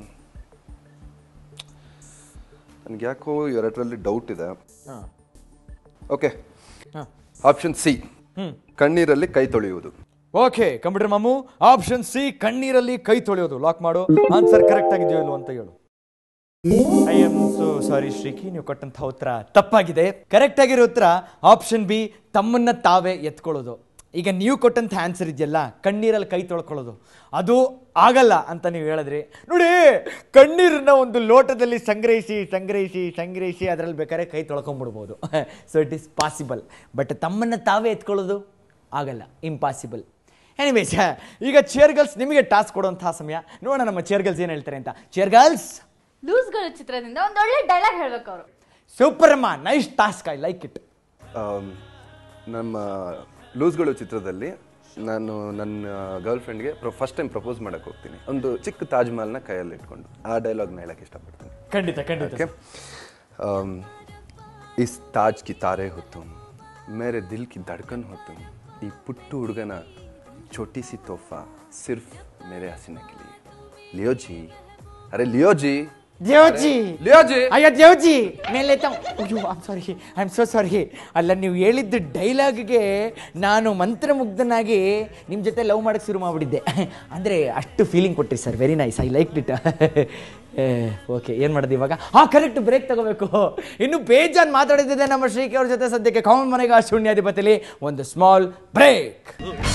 ನನಗೆ ಯಾಕೋ ಎರಡರಲ್ಲಿ ಡೌಟ್ ಇದೆ ಓಕೆ ಆಪ್ಷನ್ ಸಿ ಕಣ್ಣೀರಲ್ಲಿ ಕೈ ತೊಳೆಯುವುದು ಓಕೆ ಕಂಪ್ಯೂಟರ್ ಮಾಮು ಆಪ್ಷನ್ ಸಿ ಕಣ್ಣೀರಲ್ಲಿ ಕೈ ತೊಳೆಯೋದು ಲಾಕ್ ಮಾಡು ಆನ್ಸರ್ ಕರೆಕ್ಟ್ ಆಗಿದೆಯೋ ಇಲ್ವೋ ಅಂತ ಹೇಳು I am so sorry Shriki ನೀವು ಕೊಟ್ಟಂತ ಉತ್ತರ ತಪ್ಪಾಗಿದೆ ಕರೆಕ್ಟ್ ಆಗಿರೋ ಉತ್ತರ ಆಪ್ಷನ್ ಬಿ ತಮ್ಮನ್ನ ತಾವೇ ಎತ್ಕೊಳ್ಳೋದು ಈಗ ನೀವು ಕೊಟ್ಟಂತ ಆನ್ಸರ್ ಇದೆಯಲ್ಲ ಕಣ್ಣೀರಲ್ಲಿ ಕೈ ತೊಳ್ಕೊಳ್ಳೋದು ಅದು ಆಗಲ್ಲ ಅಂತ ನೀವು ಹೇಳಿದ್ರಿ ನೋಡಿ ಕಣ್ಣೀರನ್ನ ಒಂದು ಲೋಟದಲ್ಲಿ ಸಂಗ್ರಹಿಸಿ ಸಂಗ್ರಹಿಸಿ ಸಂಗ್ರಹಿಸಿ ಅದರಲ್ಲಿ ಬೇಕಾದ್ರೆ ಕೈ ತೊಳ್ಕೊಂಡ್ಬಿಡ್ಬೋದು so it is possible but ತಮ್ಮನ್ನ ತಾವೇ ಎತ್ಕೊಳ್ಳೋದು ಆಗಲ್ಲ ಇಂಪಾಸಿಬಲ್ ಎನಿವೇಸ್ ಈಗ ಚೇರ್ ಗರ್ಲ್ಸ್ ನಿಮಗೆ ಟಾಸ್ಕ್ ಕೊಡುವಂತಹ ಸಮಯ ನೋಡೋಣ ನಮ್ಮ ಚೇರ್ ಗರ್ಲ್ಸ್ ಏನು ಹೇಳ್ತಾರೆ ಅಂತ ಚೇರ್ ಗರ್ಲ್ಸ್ ಲೂಸ್ಗಳು ಚಿತ್ರದಿಂದ ಒಂದು ಒಳ್ಳೆ ಡೈಲಾಗ್ ಹೇಳ್ಬೇಕು ಅವರು ಸೂಪರ್ ಅಮ್ಮ nice task I like it um, ನಮ್ಮ ಲೂಸ್ಗಳು ಚಿತ್ರದಲ್ಲಿ ನಾನು ನನ್ನ ಗರ್ಲ್ ಫ್ರೆಂಡ್ಗೆ ಫಸ್ಟ್ ಟೈಮ್ ಪ್ರಪೋಸ್ ಮಾಡಕ್ಕೆ ಹೋಗ್ತೀನಿ ಒಂದು ಚಿಕ್ಕ ತಾಜ್ ಮಹಲ್ನ ಕೈಯಲ್ಲಿ ಇಟ್ಕೊಂಡು ಆ ಡೈಲಾಗ್ನ ಹೇಳಕ್ಕೆ ಇಷ್ಟಪಡ್ತೀನಿ ಖಂಡಿತ ಖಂಡಿತ ओके अम, इस ताज की तारे हो तुम मेरे दिल की धड़कन हो तुम ಈ ಪುಟ್ಟು ಹುಡುಗನ छोटी सी तोहफा सिर्फ मेरे हसीने के लिए लियो जी अरे लियो जी ದೇವಜಿ लियो जी ಅಯ್ಯೋ ದೇವಜಿ ಮೇಲೆ ಅಯ್ಯೋ I'm sorry I am so sorry ಅಲ್ಲ ನೀವು ಹೇಳಿದ್ದು ಡೈಲಾಗ್ಗೆ ನಾನು ಮಂತ್ರಮುಗ್ಧನಾಗಿ ನಿಮ್ಮ ಜೊತೆ ಲವ್ ಮಾಡಕ್ಕೆ ಶುರು ಮಾಡಿಬಿಟ್ಟಿದ್ದೆ ಅಂದರೆ ಅಷ್ಟು ಫೀಲಿಂಗ್ ಕೊಟ್ರಿ sir very nice I like it okay ಏನು ಮಾಡೋದು ಇವಾಗ ಹಾಂ ಕರೆಕ್ಟ್ ಬ್ರೇಕ್ ತಗೋಬೇಕು ಇನ್ನು ಬೇಜಾನ್ ಮಾತಾಡಿದ್ದೆ ನಮ್ಮ ಶ್ರೀಕಿ ಅವ್ರ ಜೊತೆ ಸದ್ಯಕ್ಕೆ ಕಾಮನ್ ಮನೆಗ ಶೂನ್ಯಾಧಿಪತಿಲಿ ಒಂದು small break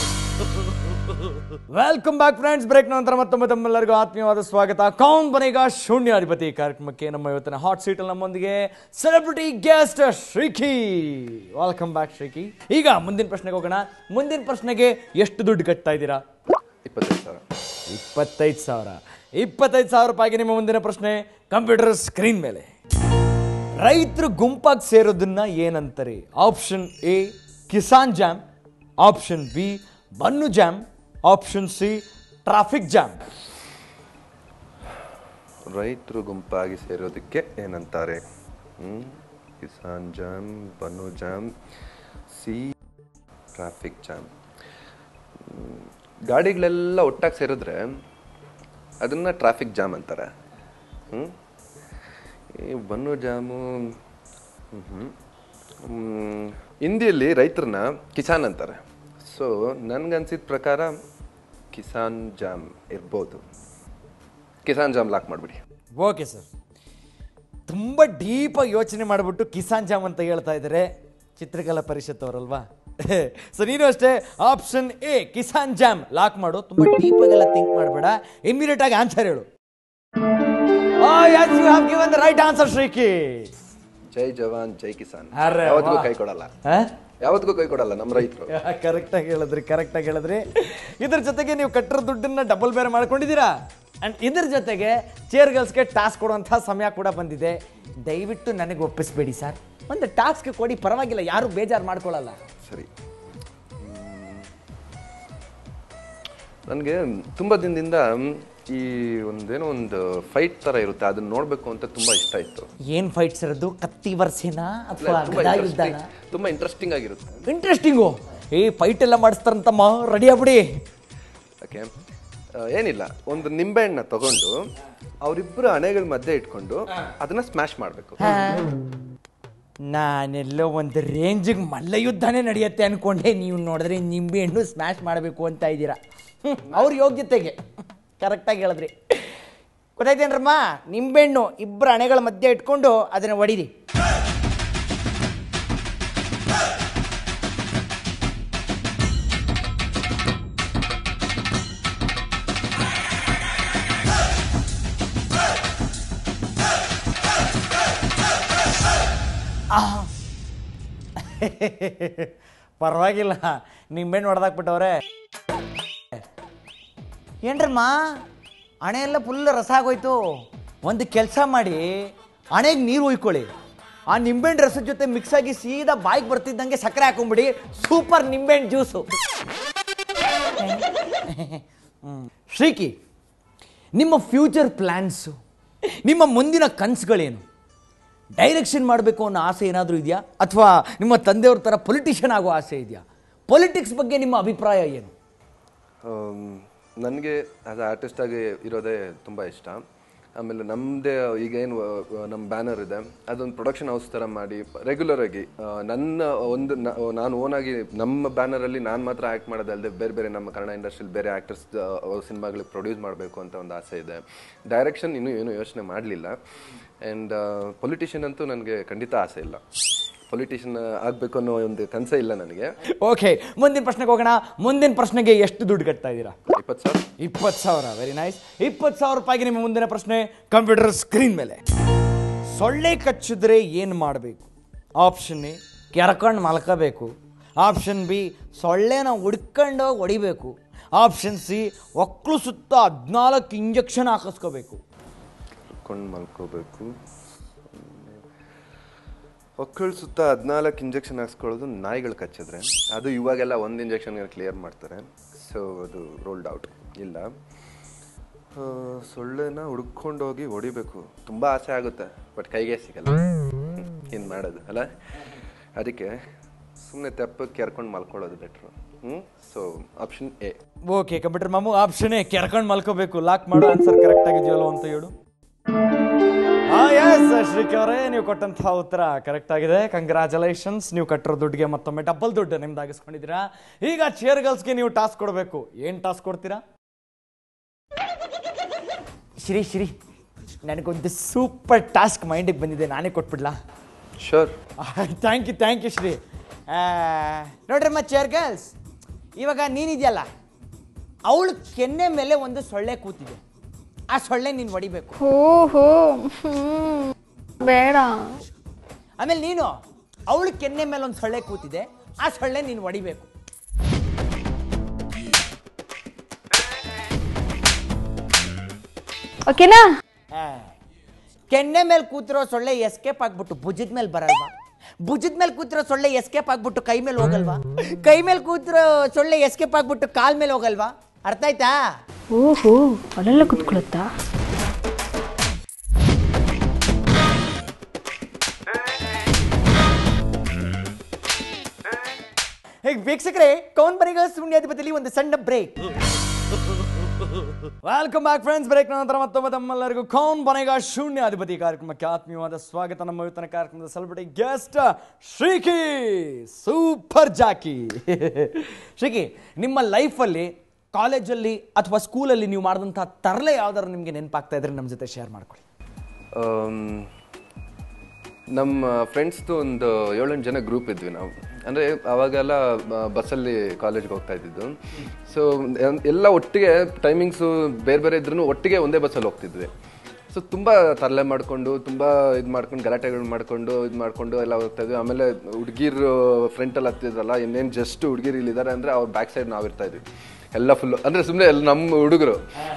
welcome back friends break ನಂತರ ಮತ್ತೊಮ್ಮೆ ತಮ್ಮೆಲ್ಲರಿಗೂ ಆತ್ಮೀಯವಾದ ಸ್ವಾಗತ ಕೌನ್ ಬನೇಗ ಶೂನ್ಯಾಧಿಪತಿ ಕಾರ್ಯಕ್ರಮಕ್ಕೆ ನಮ್ಮ ಇವತ್ತಿನ ಹಾಟ್ ಸೀಟ್ ನಮ್ಮೊಂದಿಗೆ celebrity guest Shriki welcome back Shriki ಈಗ ಮುಂದಿನ ಪ್ರಶ್ನೆಗೆ ಹೋಗೋಣ ಮುಂದಿನ ಪ್ರಶ್ನೆಗೆ ಎಷ್ಟು ದುಡ್ಡು ಕಟ್ತಾ ಇದ್ದೀರಾ ಇಪ್ಪತ್ತೈದು ಸಾವಿರ ಇಪ್ಪತ್ತೈದು ಸಾವಿರ ಇಪ್ಪತ್ತೈದು ಸಾವಿರ ರೂಪಾಯಿಗೆ ನಿಮ್ಮ ಮುಂದಿನ ಪ್ರಶ್ನೆ ಕಂಪ್ಯೂಟರ್ ಸ್ಕ್ರೀನ್ ಮೇಲೆ ರೈತರು ಗುಂಪಾಗಿ ಸೇರೋದನ್ನ ಏನಂತಾರೆ option A Kisan jam option B bun jam option C traffic jam ರೈತರು ಗುಂಪಾಗಿ ಸೇರೋದಕ್ಕೆ ಏನಂತಾರೆ hmm? Kisan jam bun jam C traffic jam hmm. ಗಾಡಿಗಳೆಲ್ಲ ಒಟ್ಟಾಗಿ ಸೇರಿದ್ರೆ ಅದನ್ನ ಟ್ರಾಫಿಕ್ ಜಾಮ್ ಅಂತಾರೆ ಹ್ಮ್? ಈ ಬನ್ನು ಜಾಮು ಹ್ಮ್ ಹ್ಮ್. ಹ್ಮ್. ಹಿಂದಿಯಲ್ಲಿ ರೈತರನ್ನ ಕಿಸಾನ್ ಅಂತಾರೆ ಸೊ ನನ್ಗನ್ಸಿದ ಪ್ರಕಾರ ಕಿಸಾನ್ ಜಾಮ್ ಇರ್ಬೋದು ಕಿಸಾನ್ ಜಾಮ್ ಲಾಕ್ ಮಾಡಿಬಿಡಿ ಓಕೆ ಸರ್ ತುಂಬ ಡೀಪಾಗಿ ಯೋಚನೆ ಮಾಡಿಬಿಟ್ಟು ಕಿಸಾನ್ ಜಾಮ್ ಅಂತ ಹೇಳ್ತಾ ಇದ್ದಾರೆ ಚಿತ್ರಕಲಾ ಪರಿಷತ್ ಅವರಲ್ವಾ ಸೊ ನೀನು ಅಷ್ಟೇ option A Kisan jam lock ಮಾಡು ತುಂಬ ಡೀಪಾಗೆಲ್ಲ ಥಿಂಕ್ ಮಾಡಬೇಡ ಇಮಿಡಿಯೇಟ್ ಆಗಿ ಆನ್ಸರ್ ಹೇಳು you have given the right answer Shriki ಜೈ ಜವಾನ್ ಜೈ ಕಿಸಾನ್ ಅರೆ ಯಾವತ್ತಿಗೂ ವಾ. ಕೈ ಕೊಡಲ್ಲ ಯಾವತ್ತಿಗೂ ಕೈ ಕೊಡಲ್ಲ ನಮ್ಮ ರೈತರು ಕರೆಕ್ಟಾಗಿ ಹೇಳಿದ್ರಿ ಕರೆಕ್ಟಾಗಿ ಹೇಳಿದ್ರಿ ಇದ್ರ ಜೊತೆಗೆ ನೀವು ಕಟ್ಟಿರೋ ದುಡ್ಡನ್ನ ಡಬಲ್ ಬೇರೆ ಮಾಡ್ಕೊಂಡಿದ್ದೀರಾ ಅಂಡ್ ಇದ್ರ ಜೊತೆಗೆ ಚೇರ್ ಗರ್ಲ್ಸ್ಗೆ ಟಾಸ್ಕ್ ಕೊಡುವಂಥ ಸಮಯ ಕೂಡ ಬಂದಿದೆ ದಯವಿಟ್ಟು ನನಗೆ ಒಪ್ಪಿಸ್ಬೇಡಿ ಸರ್ ಒಂದು ಟಾಸ್ಕ್ ಕೊಡಿ ಪರವಾಗಿಲ್ಲ ಯಾರು ಬೇಜಾರು ಮಾಡ್ಕೊಳ್ಳಲ್ಲ ಸರಿ ನನಗೆ ತುಂಬ ದಿನದಿಂದ ಈ ಒಂದೇನೋ ಒಂದು ಫೈಟ್ ಥರ ಇರುತ್ತೆ ಅದನ್ನ ನೋಡಬೇಕು ಅಂತ ತುಂಬ ಇಷ್ಟ ಇತ್ತು ಏನ್ ಫೈಟ್ಸ್ ಇರೋದು ಕತ್ತಿ ವರ್ಸೇನಾ ಅಥವಾ ತುಂಬ ಗದಾ ಯುದ್ಧನ ಇಂಟ್ರೆಸ್ಟಿಂಗ್ ತುಂಬ ಇಂಟ್ರೆಸ್ಟಿಂಗ್ ಆಗಿರುತ್ತೆ ಇಂಟ್ರೆಸ್ಟಿಂಗು ಏ ಫೈಟ್ ಎಲ್ಲ ಮಾಡಿಸ್ತಾರಂತಮ್ಮ ರೆಡಿ ಆಗ್ಬಿಡಿ ಓಕೆ ಏನಿಲ್ಲ ಒಂದು ನಿಂಬೆಹಣ್ಣ ತಗೊಂಡು ಅವರಿಬ್ಬರು ಹಣೆಗಳ ಮಧ್ಯೆ ಇಟ್ಕೊಂಡು ಅದನ್ನ ಸ್ಮ್ಯಾಶ್ ಮಾಡಬೇಕು ನಾನೆಲ್ಲೋ ಒಂದು ರೇಂಜಿಗೆ ಮಲ್ಲ ಯುದ್ಧನೇ ನಡೆಯುತ್ತೆ ಅನ್ಕೊಂಡೆ ನೀವು ನೋಡಿದ್ರೆ ನಿಂಬೆ ಹಣ್ಣು ಸ್ಮ್ಯಾಶ್ ಮಾಡಬೇಕು ಅಂತ ಇದ್ದೀರಾ ಹ್ಮ್, ಅವ್ರ ಯೋಗ್ಯತೆಗೆ ಕರೆಕ್ಟಾಗಿ ಹೇಳಿದ್ರಿ ಗೊತ್ತಾಯ್ತೇನ್ರಮ್ಮ ನಿಂಬೆಹಣ್ಣು ಇಬ್ಬರು ಹಣೆಗಳ ಮಧ್ಯೆ ಇಟ್ಕೊಂಡು ಅದನ್ನು ಹೊಡೀರಿ ಪರವಾಗಿಲ್ಲ ನಿಂಬೆಣ್ಣು ಹೊಡೆದಾಕ್ಬಿಟ್ಟವ್ರೆ ಏನ್ರಮ್ಮ ಹಣೆ ಎಲ್ಲ ಫುಲ್ ರಸ ಆಗೋಯ್ತು ಒಂದು ಕೆಲಸ ಮಾಡಿ ಹಣೆಗೆ ನೀರು ಉಯ್ಕೊಳ್ಳಿ ಆ ನಿಂಬೆಹಣ್ಣು ರಸದ ಜೊತೆ ಮಿಕ್ಸ್ ಆಗಿ ಸೀದಾ ಬಾಯಿಗೆ ಬರ್ತಿದ್ದಂಗೆ ಸಕ್ಕರೆ ಹಾಕೊಂಬಿಡಿ ಸೂಪರ್ ನಿಂಬೆಹಣ್ಣು ಜ್ಯೂಸು ಶ್ರೀಕಿ ನಿಮ್ಮ ಫ್ಯೂಚರ್ ಪ್ಲ್ಯಾನ್ಸು ನಿಮ್ಮ ಮುಂದಿನ ಕನಸುಗಳೇನು ಡೈರೆಕ್ಷನ್ ಮಾಡಬೇಕು ಅನ್ನೋ ಆಸೆ ಏನಾದರೂ ಇದೆಯಾ ಅಥವಾ ನಿಮ್ಮ ತಂದೆಯವ್ರ ಥರ ಪೊಲಿಟಿಷಿಯನ್ ಆಗೋ ಆಸೆ ಇದೆಯಾ ಪೊಲಿಟಿಕ್ಸ್ ಬಗ್ಗೆ ನಿಮ್ಮ ಅಭಿಪ್ರಾಯ ಏನು ನನಗೆ ಆಸ್ ಆರ್ಟಿಸ್ಟ್ ಆಗಿ ಇರೋದೇ ತುಂಬ ಇಷ್ಟ ಆಮೇಲೆ ನಮ್ಮದೇ ಈಗೇನು ನಮ್ಮ ಬ್ಯಾನರ್ ಇದೆ ಅದೊಂದು ಪ್ರೊಡಕ್ಷನ್ ಹೌಸ್ ಥರ ಮಾಡಿ ರೆಗ್ಯುಲರ್ ಆಗಿ ಆ, ನನ್ನ ಒಂದು ನ- ನಾನು ಓನಾಗಿ ನಮ್ಮ ಬ್ಯಾನರಲ್ಲಿ ನಾನು ಮಾತ್ರ ಆ್ಯಕ್ಟ್ ಮಾಡೋದಲ್ಲದೆ ಬೇರೆ ಬೇರೆ ನಮ್ಮ ಕನ್ನಡ ಇಂಡಸ್ಟ್ರಿಯಲ್ಲಿ ಬೇರೆ ಆ್ಯಕ್ಟರ್ಸ್ ಸಿನಿಮಾಗಳಿಗೆ ಪ್ರೊಡ್ಯೂಸ್ ಮಾಡಬೇಕು ಅಂತ ಒಂದು ಆಸೆ ಇದೆ ಡೈರೆಕ್ಷನ್ ಇನ್ನೂ ಏನು ಯೋಚನೆ ಮಾಡಲಿಲ್ಲ ಆ್ಯಂಡ್ ಪೊಲಿಟಿಷಿಯನ್ ಅಂತೂ ನನಗೆ ಖಂಡಿತ ಆಸೆ ಇಲ್ಲ ಪೊಲಿಟಿಷಿಯನ್ ಆಗಬೇಕು ಅನ್ನೋ ಒಂದು ಕನಸೇ ಇಲ್ಲ ನನಗೆ ಓಕೆ ಮುಂದಿನ ಪ್ರಶ್ನೆಗೆ ಹೋಗೋಣ ಮುಂದಿನ ಪ್ರಶ್ನೆಗೆ ಎಷ್ಟು ದುಡ್ಡು ಕಟ್ತಾ ಇದ್ದೀರಾ ಇಪ್ಪತ್ತು ಸಾವಿರ ಇಪ್ಪತ್ತು ಸಾವಿರ ವೆರಿ ನೈಸ್ ಇಪ್ಪತ್ತು ಸಾವಿರ ರೂಪಾಯಿಗೆ ನಿಮ್ಮ ಮುಂದಿನ ಪ್ರಶ್ನೆ ಕಂಪ್ಯೂಟರ್ ಸ್ಕ್ರೀನ್ ಮೇಲೆ ಸೊಳ್ಳೆ ಕಚ್ಚಿದ್ರೆ ಏನು ಮಾಡಬೇಕು ಆಪ್ಷನ್ ಎ ಕೆರ್ಕೊಂಡು ಮಲ್ಕೋಬೇಕು ಆಪ್ಷನ್ ಬಿ ಸೊಳ್ಳೆನ ಹುಡ್ಕೊಂಡು ಹೊಡಿಬೇಕು ಆಪ್ಷನ್ ಸಿ ಒಕ್ಕಲು ಸುತ್ತ ಹದಿನಾಲ್ಕು ಇಂಜೆಕ್ಷನ್ ಹಾಕಿಸ್ಕೋಬೇಕು ಕೊಂಡು ಮಲ್ಕೋಬೇಕು ಒಕ್ಕಳ ಸುತ್ತ ಹದಿನಾಲ್ಕು ಇಂಜೆಕ್ಷನ್ ಹಾಕ್ಸ್ಕೊಳ್ಳೋದು ನಾಯಿಗಳು ಕಚ್ಚಿದ್ರೆ ಅದು ಇವಾಗೆಲ್ಲ ಒಂದು ಇಂಜೆಕ್ಷನ್ಗೆ ಕ್ಲಿಯರ್ ಮಾಡ್ತಾರೆ ಸೊ ಅದು ರೋಲ್ಡ್ ಔಟ್ ಇಲ್ಲ ಆ, ಸೊಳ್ಳೆನ ಹುಡ್ಕೊಂಡು ಹೋಗಿ ಹೊಡಿಬೇಕು ತುಂಬ ಆಸೆ ಆಗುತ್ತೆ ಬಟ್ ಕೈಗೆ ಸಿಗಲ್ಲ ಏನು ಮಾಡೋದು ಅಲ್ಲ ಅದಕ್ಕೆ ಸುಮ್ಮನೆ ತೆಪ್ಪಕ್ಕೆ ಕೆರ್ಕೊಂಡು ಮಲ್ಕೊಳ್ಳೋದು ಬೆಟ್ರು ಹ್ಞೂ so option A okay computer ಮಾಮು ಆಪ್ಷನ್ ಎ ಕೆರ್ಕೊಂಡು ಮಲ್ಕೋಬೇಕು ಲಾಕ್ ಮಾಡೋ ಆನ್ಸರ್ ಕರೆಕ್ಟ್ ಆಗಿದೆಯಲ್ಲ ಅಂತ ಹೇಳು ಎಸ್ ಶ್ರೀಕಿ ಅವರೇ ನೀವು ಕೊಟ್ಟಂತಹ ಉತ್ತರ ಕರೆಕ್ಟ್ ಆಗಿದೆ ಕಂಗ್ರ್ಯಾಚುಲೇಷನ್ಸ್ ನೀವು ಕಟ್ಟಿರೋ ದುಡ್ಡಿಗೆ ಮತ್ತೊಮ್ಮೆ ಡಬಲ್ ದುಡ್ಡು ನಿಮ್ದಾಗಿಸ್ಕೊಂಡಿದ್ದೀರಾ ಈಗ ಚೇರ್ ಗರ್ಲ್ಸ್ಗೆ ನೀವು ಟಾಸ್ಕ್ ಕೊಡಬೇಕು ಏನು ಟಾಸ್ಕ್ ಕೊಡ್ತೀರಾ ಶ್ರೀ ಶ್ರೀ ನನಗೊಂದು ಸೂಪರ್ ಟಾಸ್ಕ್ ಮೈಂಡಿಗೆ ಬಂದಿದೆ ನಾನೇ ಕೊಟ್ಬಿಡ್ಲಾ sure thank you thank you Shri ಆ, ನೋಡ್ರಮ್ಮ ಚೇರ್ ಗರ್ಲ್ಸ್ ಇವಾಗ ನೀನಿದೆಯಲ್ಲ ಅವಳ ಕೆನ್ನೆ ಮೇಲೆ ಒಂದು ಸೊಳ್ಳೆ ಕೂತಿದೆ ಆ ಸೊಳ್ಳೆ ನೀನು ಹೊಡಿಬೇಕು ಓಹೋ ಹ್ಮ್. ಬೇಡ ಆಮೇಲೆ ನೀನು ಅವಳ ಕೆನ್ನೆ ಮೇಲೆ ಒಂದು ಸೊಳ್ಳೆ ಕೂತಿದೆ ಆ ಸೊಳ್ಳೆ ನೀನು ಹೊಡಿಬೇಕು ಓಕೆನಾ ಆ, ಕೆನ್ನೆ ಮೇಲೆ ಕೂತಿರೋ ಸೊಳ್ಳೆ ಎಸ್ಕೇಪ್ ಆಗ್ಬಿಟ್ಟು ಭುಜದ ಮೇಲೆ ಬರಲ್ವಾ ಭುಜದ ಮೇಲೆ ಕೂತಿರೋ ಸೊಳ್ಳೆ ಎಸ್ಕೇಪ್ ಆಗ್ಬಿಟ್ಟು ಕೈ ಮೇಲೆ ಹೋಗಲ್ವಾ ಕೈ ಮೇಲೆ ಕೂತಿರೋ ಸೊಳ್ಳೆ ಎಸ್ಕೇಪ್ ಆಗ್ಬಿಟ್ಟು ಕಾಲ್ ಮೇಲೆ ಹೋಗಲ್ವಾ ಅರ್ಥ ಆಯ್ತಾ ಓಹೋ ಅಲ್ಲೆಲ್ಲ ಕುತ್ಕೊಳುತ್ತಾ ಈಗ ವೀಕ್ಷಕರೇ ಕೌನ್ ಬರಿಗ ಶೂನ್ಯಾಧಿಪತಿಯಲ್ಲಿ ಒಂದು ಸಣ್ಣ break welcome back friends break ನಂತರ ಮತ್ತೊಮ್ಮೆ ತಮ್ಮೆಲ್ಲರಿಗೂ ಕೌನ್ ಬನೆಗ ಶೂನ್ಯ ಅಧಿಪತಿ ಕಾರ್ಯಕ್ರಮಕ್ಕೆ ಆತ್ಮೀಯವಾದ ಸ್ವಾಗತ ನಮ್ಮ ಇವತ್ತಿನ ಕಾರ್ಯಕ್ರಮದ celebrity guest Shriki super jockey Shriki ನಿಮ್ಮ ಲೈಫಲ್ಲಿ ಕಾಲೇಜಲ್ಲಿ ಅಥವಾ ಸ್ಕೂಲಲ್ಲಿ ನೀವು ಮಾಡಿದಂಥ ತರಲೆ ಯಾವ್ದಾದ್ರು ನಿಮಗೆ ನೆನಪಾಗ್ತಾ ಇದ್ರೆ ನಮ್ಮ ಜೊತೆ ಶೇರ್ ಮಾಡ್ಕೊಳ್ಳಿ ಆಮ್, ನಮ್ಮ ಫ್ರೆಂಡ್ಸ್ದು ಒಂದು ಏಳೆಂಟು ಜನ ಗ್ರೂಪ್ ಇದ್ವಿ ನಾವು ಅಂದರೆ ಅವಾಗೆಲ್ಲ ಬ- ಬಸ್ಸಲ್ಲಿ ಕಾಲೇಜ್ಗೆ ಹೋಗ್ತಾ ಇದ್ದಿದ್ದು ಸೊ ಎಲ್ಲ ಒಟ್ಟಿಗೆ ಟೈಮಿಂಗ್ಸು ಬೇರೆ ಬೇರೆ ಇದ್ರೂ ಒಟ್ಟಿಗೆ ಒಂದೇ ಬಸ್ಸಲ್ಲಿ ಹೋಗ್ತಿದ್ವಿ ಸೊ ತುಂಬ ತರಲೆ ಮಾಡಿಕೊಂಡು ತುಂಬ ಇದು ಮಾಡ್ಕೊಂಡು ಗಲಾಟೆಗಳು ಮಾಡಿಕೊಂಡು ಇದು ಮಾಡಿಕೊಂಡು ಎಲ್ಲ ಹೋಗ್ತಾ ಇದ್ವಿ ಆಮೇಲೆ ಹುಡುಗಿರು ಫ್ರಂಟಲ್ಲಿ ಹತ್ತಿದ್ರಲ್ಲ ಇನ್ನೇನು ಜಸ್ಟ್ ಹುಡುಗಿರು ಇಲ್ಲಿದ್ದಾರೆ ಅಂದರೆ ಅವ್ರ ಬ್ಯಾಕ್ ಸೈಡ್ ನಾವು ಇರ್ತಾ ಇದ್ವಿ ಎಲ್ಲ ಫುಲ್ಲು ಅಂದರೆ ಸುಮ್ಮನೆ ಎಲ್ಲ ನಮ್ಮ ಹುಡುಗರು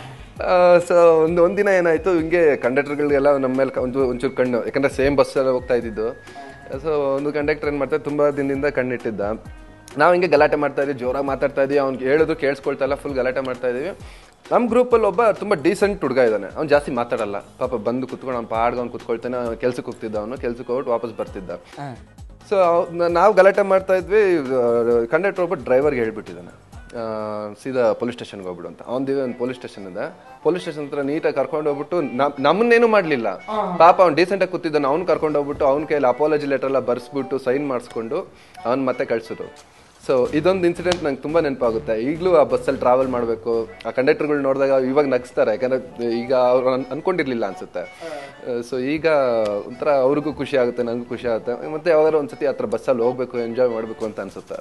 ಸೊ ಒಂದು ಒಂದಿನ ಏನಾಯಿತು ಹಿಂಗೆ ಕಂಡಕ್ಟರ್ಗಳಿಗೆಲ್ಲ ನಮ್ಮ ಮೇಲೆ ಒಂದು ಒಂಚೂರು ಕಣ್ಣು ಯಾಕಂದರೆ ಸೇಮ್ ಬಸ್ಸಲ್ಲಿ ಹೋಗ್ತಾ ಇದ್ದಿದ್ದು ಸೊ ಒಂದು ಕಂಡಕ್ಟರ್ ಏನು ಮಾಡ್ತಾರೆ ತುಂಬ ದಿನದಿಂದ ಕಣ್ಣಿಟ್ಟಿದ್ದ ನಾವು ಹಿಂಗೆ ಗಲಾಟೆ ಮಾಡ್ತಾ ಇದ್ವಿ ಜೋರಾಗಿ ಮಾತಾಡ್ತಾ ಇದ್ವಿ ಅವ್ನಿಗೆ ಹೇಳಿದ್ರು ಕೇಳಿಸ್ಕೊಳ್ತಾ ಇಲ್ಲ ಫುಲ್ ಗಲಾಟೆ ಮಾಡ್ತಾ ಇದೀವಿ ನಮ್ಮ ಗ್ರೂಪಲ್ಲಿ ಒಬ್ಬ ತುಂಬ ಡೀಸೆಂಟ್ ಹುಡುಗ ಇದ್ದಾನೆ ಅವ್ನು ಜಾಸ್ತಿ ಮಾತಾಡಲ್ಲ ಪಾಪ ಬಂದು ಕುತ್ಕೊಂಡು ಅವ್ನು ಪಾಡ್ಗೆ ಅವ್ನು ಕುತ್ಕೊಳ್ತಾನೆ ಅವ್ನು ಕೆಲ್ಸಕ್ಕೆ ಹೋಗ್ತಿದ್ದ ಅವನು ಕೆಲ್ಸಕ್ಕೆ ಹೋಗ್ಬಿಟ್ಟು ವಾಪಸ್ ಬರ್ತಿದ್ದ ಸೊ ನಾವು ಗಲಾಟೆ ಮಾಡ್ತಾ ಇದ್ವಿ ಕಂಡಕ್ಟರ್ ಒಬ್ಬ ಡ್ರೈವರ್ಗೆ ಹೇಳ್ಬಿಟ್ಟಿದ್ದಾನೆ ಆ, ಸೀದಾ ಪೊಲೀಸ್ ಸ್ಟೇಷನ್ಗೆ ಹೋಗ್ಬಿಡು ಅಂತ ಅವ್ನದಿವೆ ಒಂದು ಪೊಲೀಸ್ ಸ್ಟೇಷನ್ ಇದೆ ಪೊಲೀಸ್ ಸ್ಟೇಷನ್ ಹತ್ರ ನೀಟಾಗಿ ಕರ್ಕೊಂಡು ಹೋಗ್ಬಿಟ್ಟು ನಮ್- ನಮ್ಮನ್ನೇನು ಮಾಡಲಿಲ್ಲ ಪಾಪ ಅವ್ನು ಡೀಸೆಂಟಾಗಿ ಕೂತಿದ್ದಾನೆ ಅವ್ನು ಕರ್ಕೊಂಡು ಹೋಗ್ಬಿಟ್ಟು ಅವ್ನ ಕೈಯಲ್ಲಿ ಅಪಾಲಜಿ ಲೆಟರ್ ಎಲ್ಲ ಬರ್ಸ್ಬಿಟ್ಟು ಸೈನ್ ಮಾಡಿಸ್ಕೊಂಡು ಅವ್ನು ಮತ್ತೆ ಕಳ್ಸಿದ್ರು ಸೊ ಇದೊಂದು ಇನ್ಸಿಡೆಂಟ್ ನಂಗೆ ತುಂಬ ನೆನಪಾಗುತ್ತೆ ಈಗಲೂ ಆ ಬಸ್ಸಲ್ಲಿ ಟ್ರಾವೆಲ್ ಮಾಡಬೇಕು ಆ ಕಂಡಕ್ಟರ್ಗಳು ನೋಡಿದಾಗ ಇವಾಗ ನಗಿಸ್ತಾರೆ ಯಾಕಂದ್ರೆ ಈಗ ಅವ್ರು ಅನ್- ಅನ್ಕೊಂಡಿರ್ಲಿಲ್ಲ ಅನ್ಸುತ್ತೆ ಸೊ ಈಗ ಒಂಥರ ಅವ್ರಿಗೂ ಖುಷಿ ಆಗುತ್ತೆ ನನಗೂ ಖುಷಿ ಆಗುತ್ತೆ ಮತ್ತೆ ಯಾವಾಗಾದ್ರು ಒಂದ್ಸತಿ ಹತ್ರ ಬಸ್ಸಲ್ಲಿ ಹೋಗ್ಬೇಕು ಎಂಜಾಯ್ ಮಾಡಬೇಕು ಅಂತ ಅನ್ಸುತ್ತೆ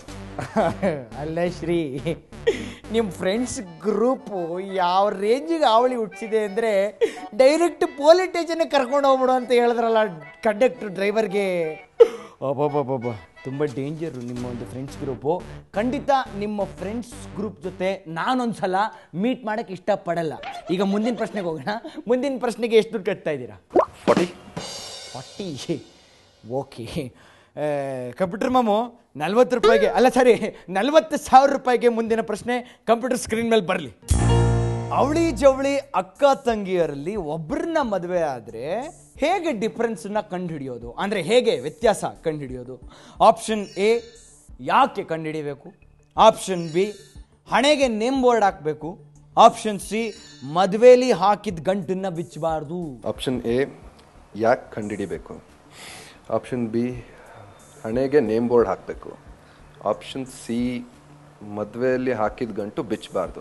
ಅಲ್ಲ ಶ್ರೀ ನಿಮ್ಮ ಫ್ರೆಂಡ್ಸ್ ಗ್ರೂಪು ಯಾವ ರೇಂಜಿಗೆ ಅವಳಿ ಹುಟ್ಟಿಸಿದೆ ಅಂದರೆ ಡೈರೆಕ್ಟ್ ಪೊಲೀಸ್ ಸ್ಟೇಷನ್ಗೆ ಕರ್ಕೊಂಡು ಹೋಗ್ಬಿಡು ಅಂತ ಹೇಳಿದ್ರಲ್ಲ ಕಂಡಕ್ಟರ್ ಡ್ರೈವರ್ಗೆ ಅಬ್ಬಬ್ಬಬ್ಬ ತುಂಬ ಡೇಂಜರು ನಿಮ್ಮ ಒಂದು ಫ್ರೆಂಡ್ಸ್ ಗ್ರೂಪು ಖಂಡಿತ ನಿಮ್ಮ ಫ್ರೆಂಡ್ಸ್ ಗ್ರೂಪ್ ಜೊತೆ ನಾನೊಂದು ಸಲ ಮೀಟ್ ಮಾಡೋಕ್ಕೆ ಇಷ್ಟಪಡಲ್ಲ ಈಗ ಮುಂದಿನ ಪ್ರಶ್ನೆಗೆ ಹೋಗೋಣ ಮುಂದಿನ ಪ್ರಶ್ನೆಗೆ ಎಷ್ಟು ದುಡ್ಡು ಕಟ್ತಾ ಇದ್ದೀರಾ ಫಾರ್ಟಿ ಫಾರ್ಟಿ ಓಕೆ ಕಂಪ್ಯೂಟರ್ ಮಾಮು ನಲ್ವತ್ತು ರೂಪಾಯಿಗೆ ಅಲ್ಲ ಸಾರಿ ನಲ್ವತ್ತು ಸಾವಿರ ರೂಪಾಯಿಗೆ ಮುಂದಿನ ಪ್ರಶ್ನೆ ಕಂಪ್ಯೂಟರ್ ಸ್ಕ್ರೀನ್ ಮೇಲೆ ಬರಲಿ ಅವಳಿ ಜವಳಿ ಅಕ್ಕ ತಂಗಿಯರಲ್ಲಿ ಒಬ್ಬರನ್ನ ಮದುವೆ ಆದರೆ ಹೇಗೆ ಡಿಫ್ರೆನ್ಸನ್ನ ಕಂಡುಹಿಡಿಯೋದು ಅಂದರೆ ಹೇಗೆ ವ್ಯತ್ಯಾಸ ಕಂಡುಹಿಡಿಯೋದು ಆಪ್ಷನ್ ಎ ಯಾಕೆ ಕಂಡುಹಿಡಿಬೇಕು ಆಪ್ಷನ್ ಬಿ ಹಣೆಗೆ ನೇಮ್ ಬೋರ್ಡ್ ಹಾಕಬೇಕು ಆಪ್ಷನ್ ಸಿ ಮದುವೆಲಿ ಹಾಕಿದ ಗಂಟನ್ನ ಬಿಚ್ಚಬಾರ್ದು ಆಪ್ಷನ್ ಎ ಯಾಕೆ ಕಂಡುಹಿಡಿಬೇಕು ಆಪ್ಷನ್ ಬಿ ಹಣೆಗೆ ನೇಮ್ ಬೋರ್ಡ್ ಹಾಕಬೇಕು ಆಪ್ಷನ್ ಸಿ ಮದುವೆಯಲ್ಲಿ ಹಾಕಿದ ಗಂಟು ಬಿಚ್ಚಬಾರ್ದು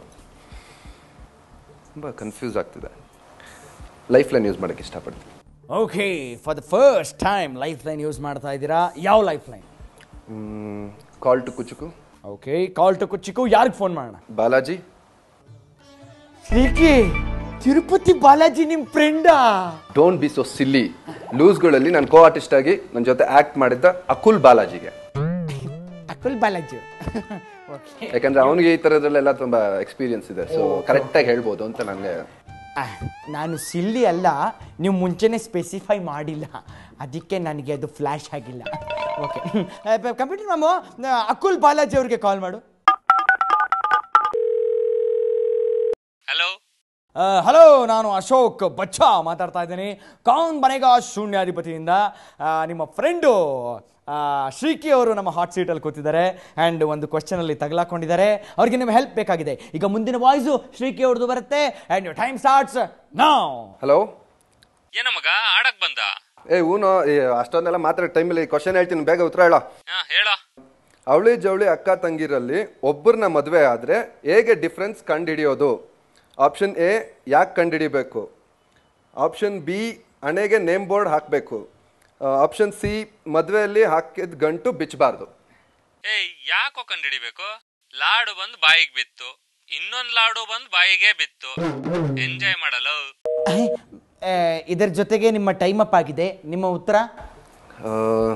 ತುಂಬ ಕನ್ಫ್ಯೂಸ್ ಆಗ್ತಿದೆ ಲೈಫ್ ಲೈನ್ ಯೂಸ್ ಮಾಡೋಕ್ಕೆ ಇಷ್ಟಪಡ್ತೀನಿ okay for the first time lifeline use ಮಾಡ್ತಾ ಇದ್ದೀರಾ ಯಾವ ಲೈಫ್ ಲೈನ್ ಕಾಲ್ ಟು ಕುಚುಕು ಓಕೆ ಕಾಲ್ ಟು ಕುಚ್ಚಿಕು ಯಾರಿಗೆ ಫೋನ್ ಮಾಡೋಣ ಬಾಲಾಜಿ ಶ್ರೀಕಿ ತಿರುಪತಿ ಬಾಲಾಜಿ ನಿಮ್ಮ ಫ್ರೆಂಡಾ ಡೋಂಟ್ ಬಿ ಸೊ ಸಿಲ್ಲಿ ಲೂಸ್ಗಳಲ್ಲಿ ನಾನು ಕೋ ಆರ್ಟಿಸ್ಟ್ ಆಗಿ ನನ್ನ ಜೊತೆ ಆ್ಯಕ್ಟ್ ಮಾಡಿದ್ದ ಅಕುಲ್ ಬಾಲಾಜಿಗೆ ಅಕುಲ್ ಬಾಲಾಜಿ ಓಕೆ ಯಾಕಂದ್ರೆ ಅವನಿಗೆ ಈ ಥರದ್ರಲ್ಲೆಲ್ಲ ತುಂಬ ಎಕ್ಸ್ಪೀರಿಯನ್ಸ್ ಇದೆ ಸೊ ಕರೆಕ್ಟಾಗಿ ಹೇಳ್ಬೋದು ಅಂತ ನನಗೆ ನಾನು ಸಿಲ್ಲಿ ಅಲ್ಲ ನೀವು ಮುಂಚೆನೆ ಸ್ಪೆಸಿಫೈ ಮಾಡಿಲ್ಲ ಅದಕ್ಕೆ ನನಗೆ ಅದು ಫ್ಲ್ಯಾಶ್ ಆಗಿಲ್ಲ ಓಕೆ ಕಂಪ್ಯೂಟರ್ ಮ್ಯಾಮು ಅಕುಲ್ ಬಾಲಾಜಿ ಅವ್ರಿಗೆ ಕಾಲ್ ಮಾಡು ಹಲೋ ಹಲೋ ನಾನು ಅಶೋಕ್ ಬಚ್ಚಾ ಮಾತಾಡ್ತಾ ಇದ್ದೀನಿ ಕೌನ್ ಬನೆಗ ಶೂನ್ಯಾಧಿಪತಿಯಿಂದ ಆ, ನಿಮ್ಮ ಫ್ರೆಂಡು ಶ್ರೀಕಿ ಅವರು ನಮ್ಮ ಹಾಟ್ ಸೀಟಲ್ಲಿ ಕೂತಿದ್ದಾರೆ ಆ್ಯಂಡ್ ಒಂದು ಕ್ವಶನಲ್ಲಿ ತಗಲಾಕೊಂಡಿದ್ದಾರೆ ಅವ್ರಿಗೆ ನಿಮ್ಮ ಹೆಲ್ಪ್ ಬೇಕಾಗಿದೆ ಈಗ ಮುಂದಿನ ವಾಯ್ಸು ಶ್ರೀಕಿ ಅವ್ರದ್ದು ಬರುತ್ತೆ ಆ್ಯಂಡ್ ಯು ಟೈಮ್ ಸ್ಟಾರ್ಟ್ಸ್ ನಾವ್ ಹಲೋ ಏನ ಮಗ ಆಡಕ್ ಬಂದ ಏ ಊನು ಅಷ್ಟೊಂದೆಲ್ಲ ಮಾತಾಡೋ ಟೈಮಲ್ಲಿ ಕ್ವಶನ್ ಹೇಳ್ತೀನಿ ಬೇಗ ಉತ್ತರ ಹೇಳೋ ಹಾ ಹೇಳ ಅವಳಿ ಜವಳಿ ಅಕ್ಕ ತಂಗಿರಲ್ಲಿ ಒಬ್ಬರನ್ನ ಮದುವೆ ಆದರೆ ಹೇಗೆ ಡಿಫ್ರೆನ್ಸ್ ಕಂಡುಹಿಡಿಯೋದು ಆಪ್ಷನ್ ಎ ಯಾಕೆ ಕಂಡುಹಿಡಿಬೇಕು ಆಪ್ಷನ್ ಬಿ ಹಣೆಗೆ ನೇಮ್ ಬೋರ್ಡ್ ಹಾಕಬೇಕು ಆಪ್ಷನ್ ಸಿ ಮದುವೆಯಲ್ಲಿ ಹಾಕಿದ ಗಂಟು ಬಿಚ್ಚಬಾರ್ದು ಏಯ್ ಯಾಕೋ ಕಂಡಿಡಿಬೇಕು ಲಾಡು ಬಂದು ಬಾಯಿಗೆ ಬಿತ್ತು ಇನ್ನೊಂದ್ ಲಾಡು ಬಂದು ಬಾಯಿಗೆ ಬಿತ್ತು ಎಂಜಾಯ್ ಮಾಡಲು ಇದರ ಜೊತೆಗೆ ನಿಮ್ಮ ಟೈಮ್ ಅಪ್ ಆಗಿದೆ ನಿಮ್ಮ ಉತ್ತರ ಆ,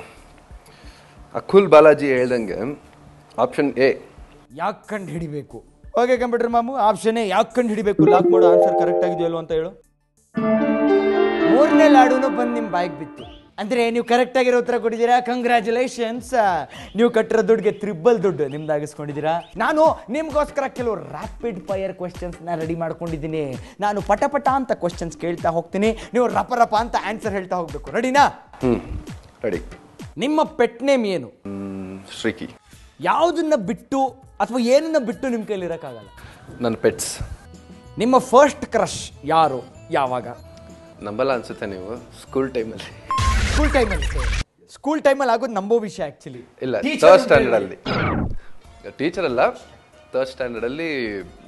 ಅಕುಲ್ ಬಾಲಾಜಿ ಹೇಳ್ದಂಗೆ ಆಪ್ಷನ್ ಎ ಯಾಕೆ ಕಂಡು ಹಿಡಿಬೇಕು ಓಕೆ ಕಂಪ್ಯೂಟರ್ ಮಾಮು ಆಪ್ಷನ್ ಯಾಕೆ ಕಂಡು ಹಿಡಿಬೇಕು ಲಾಕ್ ಮಾಡೋ ಆನ್ಸರ್ ಕರೆಕ್ಟ್ ಆಗಿದೆಯಲ್ವ ಅಂತ ಹೇಳು ಮೂರನೇ ಲಾಡುನು ಬಂದು ನಿಮ್ಮ ಬಾಯಿಗೆ ಬಿತ್ತು ಅಂದರೆ ನೀವು ಕರೆಕ್ಟ್ ಆಗಿರೋ ಉತ್ತರ ಕೊಟ್ಟಿದ್ದೀರಾ ಕಂಗ್ರ್ಯಾಚುಲೇಷನ್ಸ್ ನೀವು ಕಟ್ಟಿರೋ ದುಡ್ಡಿಗೆ ತ್ರಿಬಲ್ ದುಡ್ಡು ನಿಮ್ದಾಗಿಸ್ಕೊಂಡಿದ್ದೀರಾ ನಾನು ನಿಮ್ಗೋಸ್ಕರ ಕೆಲವು ರ್ಯಾಪಿಡ್ ಫೈರ್ ಕ್ವಶನ್ಸ್ನ ರೆಡಿ ಮಾಡ್ಕೊಂಡಿದ್ದೀನಿ ನಾನು ಪಟ ಪಟ ಅಂತ ಕ್ವಶನ್ಸ್ ಕೇಳ್ತಾ ಹೋಗ್ತೀನಿ ನೀವು ರಪ ರಪ ಅಂತ ಆನ್ಸರ್ ಹೇಳ್ತಾ ಹೋಗ್ಬೇಕು ರೆಡಿನಾ ಹ್ಞೂ ರೆಡಿ ನಿಮ್ಮ ಪೆಟ್ ನೇಮ್ ಏನು ಶ್ರೀಕಿ ಯಾವುದನ್ನ ಬಿಟ್ಟು ಅಥವಾ ಏನನ್ನ ಬಿಟ್ಟು ನಿಮ್ಮ ಕೈಲಿ ಇರೋಕ್ಕಾಗಲ್ಲ ನನ್ನ ಪೆಟ್ಸ್ ನಿಮ್ಮ ಫಸ್ಟ್ ಕ್ರಶ್ ಯಾರು ಯಾವಾಗ ನಂಬಲ್ಲ ಅನ್ಸುತ್ತೆ ನೀವು ಸ್ಕೂಲ್ ಟೈಮಲ್ಲಿ ಸ್ಕೂಲ್ ಟೈಮಲ್ಲಿ ಸ್ಕೂಲ್ ಟೈಮಲ್ಲಿ ಆಗೋದು ನಂಬೋ ವಿಷಯ ಆ್ಯಕ್ಚುಲಿ ಇಲ್ಲ ಥರ್ಡ್ ಸ್ಟ್ಯಾಂಡರ್ಡ್ ಅಲ್ಲಿ ಟೀಚರ್ ಅಲ್ಲ ಥರ್ಡ್ ಸ್ಟ್ಯಾಂಡರ್ಡ್ ಅಲ್ಲಿ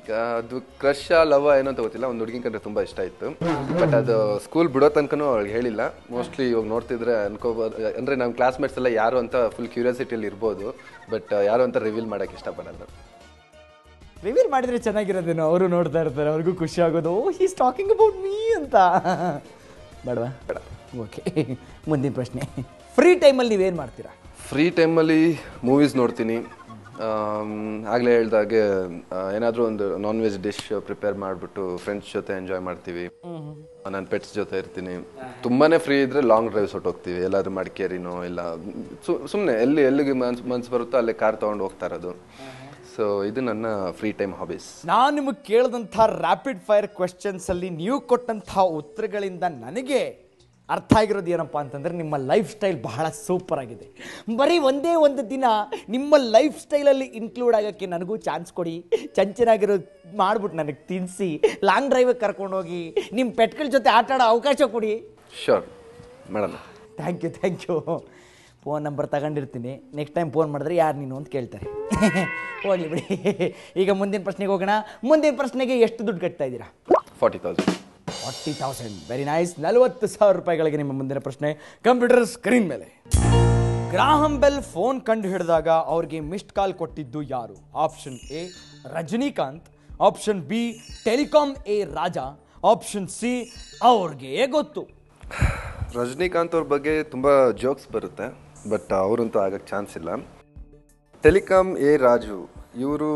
ಅದು ಕ್ರಶ್ ಲವ್ ಏನೋ ಅಂತ ಗೊತ್ತಿಲ್ಲ ಒಂದು ಹುಡುಗಿ ಕಂಡ್ರೆ ತುಂಬ ಇಷ್ಟ ಇತ್ತು ಬಟ್ ಅದು ಸ್ಕೂಲ್ ಬಿಡೋ ತನಕನೂ ಅವಳಿಗೆ ಹೇಳಿಲ್ಲ ಮೋಸ್ಟ್ಲಿ ಇವಾಗ ನೋಡ್ತಿದ್ರೆ ಅನ್ಕೋಬೋದು ಅಂದರೆ ನಮ್ಮ ಕ್ಲಾಸ್ಮೇಟ್ಸ್ ಎಲ್ಲ ಯಾರು ಅಂತ ಫುಲ್ ಕ್ಯೂರಿಯಾಸಿಟಿಯಲ್ಲಿ ಇರ್ಬೋದು ಬಟ್ ಯಾರು ಅಂತ ರಿವೀಲ್ ಮಾಡೋಕ್ಕೆ ಇಷ್ಟಪಡಲ್ಲ ರಿವೀಲ್ ಮಾಡಿದ್ರೆ ಚೆನ್ನಾಗಿರೋದೇನೋ ಅವರು ನೋಡ್ತಾ ಇರ್ತಾರೆ ಅವ್ರಿಗೂ ಖುಷಿ ಆಗೋದು oh he's talking about me ಅಂತ ಬೇಡವಾ ಬೇಡ ಓಕೆ ಮುಂದಿನ ಪ್ರಶ್ನೆ ಫ್ರೀ ಟೈಮಲ್ಲಿ ನೀವೇನು ಮಾಡ್ತೀರಾ ಫ್ರೀ ಟೈಮಲ್ಲಿ ಮೂವೀಸ್ ನೋಡ್ತೀನಿ ಆಗಲೇ ಹೇಳ್ದಾಗೆ ಏನಾದರೂ ಒಂದು ನಾನ್ ವೆಜ್ ಡಿಶ್ ಪ್ರಿಪೇರ್ ಮಾಡಿಬಿಟ್ಟು ಫ್ರೆಂಡ್ಸ್ ಜೊತೆ ಎಂಜಾಯ್ ಮಾಡ್ತೀವಿ ನಾನು ಪೆಟ್ಸ್ ಜೊತೆ ಇರ್ತೀನಿ ತುಂಬಾನೇ ಫ್ರೀ ಇದ್ರೆ ಲಾಂಗ್ ಡ್ರೈವ್ಸ್ ಹೊಟ್ಟೋಗ್ತೀವಿ ಎಲ್ಲಾದ್ರೂ ಮಡಿಕೇರಿನೋ ಇಲ್ಲ ಸುಮ್ಮನೆ ಎಲ್ಲಿ ಎಲ್ಲಿಗೆ ಮನ್ಸು ಮನ್ಸು ಬರುತ್ತೋ ಅಲ್ಲೇ ಕಾರ್ ತೊಗೊಂಡು ಹೋಗ್ತಾ ಇರೋದು ಸೊ ಇದು ನನ್ನ ಫ್ರೀ ಟೈಮ್ ಹಾಬೀಸ್ ನಾನು ನಿಮಗೆ ಕೇಳಿದಂಥ ರ್ಯಾಪಿಡ್ ಫೈರ್ ಕ್ವೆಶ್ಚನ್ಸಲ್ಲಿ ನೀವು ಕೊಟ್ಟಂಥ ಉತ್ತರಗಳಿಂದ ನನಗೆ ಅರ್ಥ ಆಗಿರೋದು ಏನಪ್ಪ ಅಂತಂದರೆ ನಿಮ್ಮ ಲೈಫ್ ಸ್ಟೈಲ್ ಬಹಳ ಸೂಪರ್ ಆಗಿದೆ ಬರೀ ಒಂದೇ ಒಂದು ದಿನ ನಿಮ್ಮ ಲೈಫ್ ಸ್ಟೈಲಲ್ಲಿ ಇನ್ಕ್ಲೂಡ್ ಆಗೋಕ್ಕೆ ನನಗೂ ಚಾನ್ಸ್ ಕೊಡಿ ಚಂಚನಾಗಿರೋ ಮಾಡ್ಬಿಟ್ಟು ನನಗೆ ತಿನ್ನಿಸಿ ಲಾಂಗ್ ಡ್ರೈವಿಗೆ ಕರ್ಕೊಂಡೋಗಿ ನಿಮ್ಮ ಪೆಟ್ಗಳ ಜೊತೆ ಆಟ ಆಡೋ ಅವಕಾಶ ಕೊಡಿ ಶೋರ್ ಮಾಡೋಣ thank you thank you phone number ತಗೊಂಡಿರ್ತೀನಿ ನೆಕ್ಸ್ಟ್ ಟೈಮ್ ಫೋನ್ ಮಾಡಿದ್ರೆ ಯಾರು ನೀನು ಅಂತ ಕೇಳ್ತಾರೆ ಹೋಗ್ಲಿ ಬಿಡಿ ಈಗ ಮುಂದಿನ ಪ್ರಶ್ನೆಗೆ ಹೋಗೋಣ ಮುಂದಿನ ಪ್ರಶ್ನೆಗೆ ಎಷ್ಟು ದುಡ್ಡು ಕಟ್ತಾ ಇದ್ದೀರಾ forty thousand forty thousand very nice ನಲವತ್ತು ಸಾವಿರ ರೂಪಾಯಿಗಳಿಗೆ ನಿಮ್ಮ ಮುಂದಿನ ಪ್ರಶ್ನೆ ಕಂಪ್ಯೂಟರ್ ಸ್ಕ್ರೀನ್ ಮೇಲೆ ಗ್ರಾಹಂ ಬೆಲ್ ಫೋನ್ ಕಂಡು ಹಿಡಿದಾಗ ಅವ್ರಿಗೆ ಮಿಸ್ಡ್ ಕಾಲ್ ಕೊಟ್ಟಿದ್ದು ಯಾರು option A Rajinikanth option B telecom A Raja option C ಅವ್ರಿಗೆ ಗೊತ್ತು ರಜನಿಕಾಂತ್ ಅವ್ರ ಬಗ್ಗೆ ತುಂಬ ಜೋಕ್ಸ್ ಬರುತ್ತೆ ಬಟ್ ಅವರಂತೂ ಆಗಕ್ಕೆ ಚಾನ್ಸ್ ಇಲ್ಲ ಟೆಲಿಕಾಂ ಎ ರಾಜು ಇವರು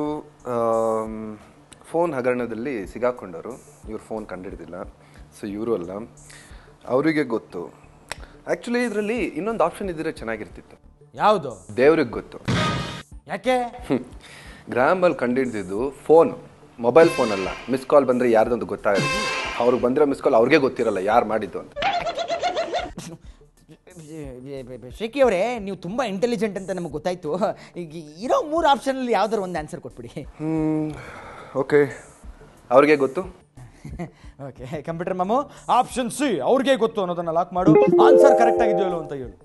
ಫೋನ್ ಹಗರಣದಲ್ಲಿ ಸಿಗಾಕೊಂಡವರು ಇವ್ರು ಫೋನ್ ಕಂಡಿಡ್ದಿಲ್ಲ ಸೊ ಇವರು ಅಲ್ಲ ಅವರಿಗೆ ಗೊತ್ತು ಆ್ಯಕ್ಚುಲಿ ಇದರಲ್ಲಿ ಇನ್ನೊಂದು ಆಪ್ಷನ್ ಇದ್ದರೆ ಚೆನ್ನಾಗಿರ್ತಿತ್ತು ಯಾವುದು ದೇವ್ರಿಗೆ ಗೊತ್ತು ಯಾಕೆ ಗ್ರಾಮಲ್ಲಿ ಕಂಡಿಡ್ದಿದ್ದು ಫೋನ್ ಮೊಬೈಲ್ ಫೋನ್ ಅಲ್ಲ ಮಿಸ್ ಕಾಲ್ ಬಂದರೆ ಯಾರ್ದಂತ ಗೊತ್ತಾಗುತ್ತೆ ಅವ್ರಿಗೆ ಬಂದಿರೋ ಮಿಸ್ ಕಾಲ್ ಅವ್ರಿಗೆ ಗೊತ್ತಿರಲ್ಲ ಯಾರು ಮಾಡಿದ್ದು ಅಂತ ಶ್ರೀಕಿ ಅವರೇ ನೀವು ತುಂಬ ಇಂಟೆಲಿಜೆಂಟ್ ಅಂತ ನಮಗೆ ಗೊತ್ತಾಯ್ತು ಈಗ ಇರೋ ಮೂರು ಆಪ್ಷನಲ್ಲಿ ಯಾವ್ದಾರು ಒಂದು ಆನ್ಸರ್ ಕೊಟ್ಬಿಡಿ ಓಕೆ ಅವ್ರಿಗೆ ಗೊತ್ತು ಓಕೆ ಕಂಪ್ಯೂಟರ್ ಮ್ಯಾಮು ಆಪ್ಷನ್ ಸಿ ಅವ್ರಿಗೆ ಗೊತ್ತು ಅನ್ನೋದನ್ನ ಲಾಕ್ ಮಾಡು ಆನ್ಸರ್ ಕರೆಕ್ಟ್ ಆಗಿದೆಯೋ ಇಲ್ವೋ ಅಂತ ಹೇಳು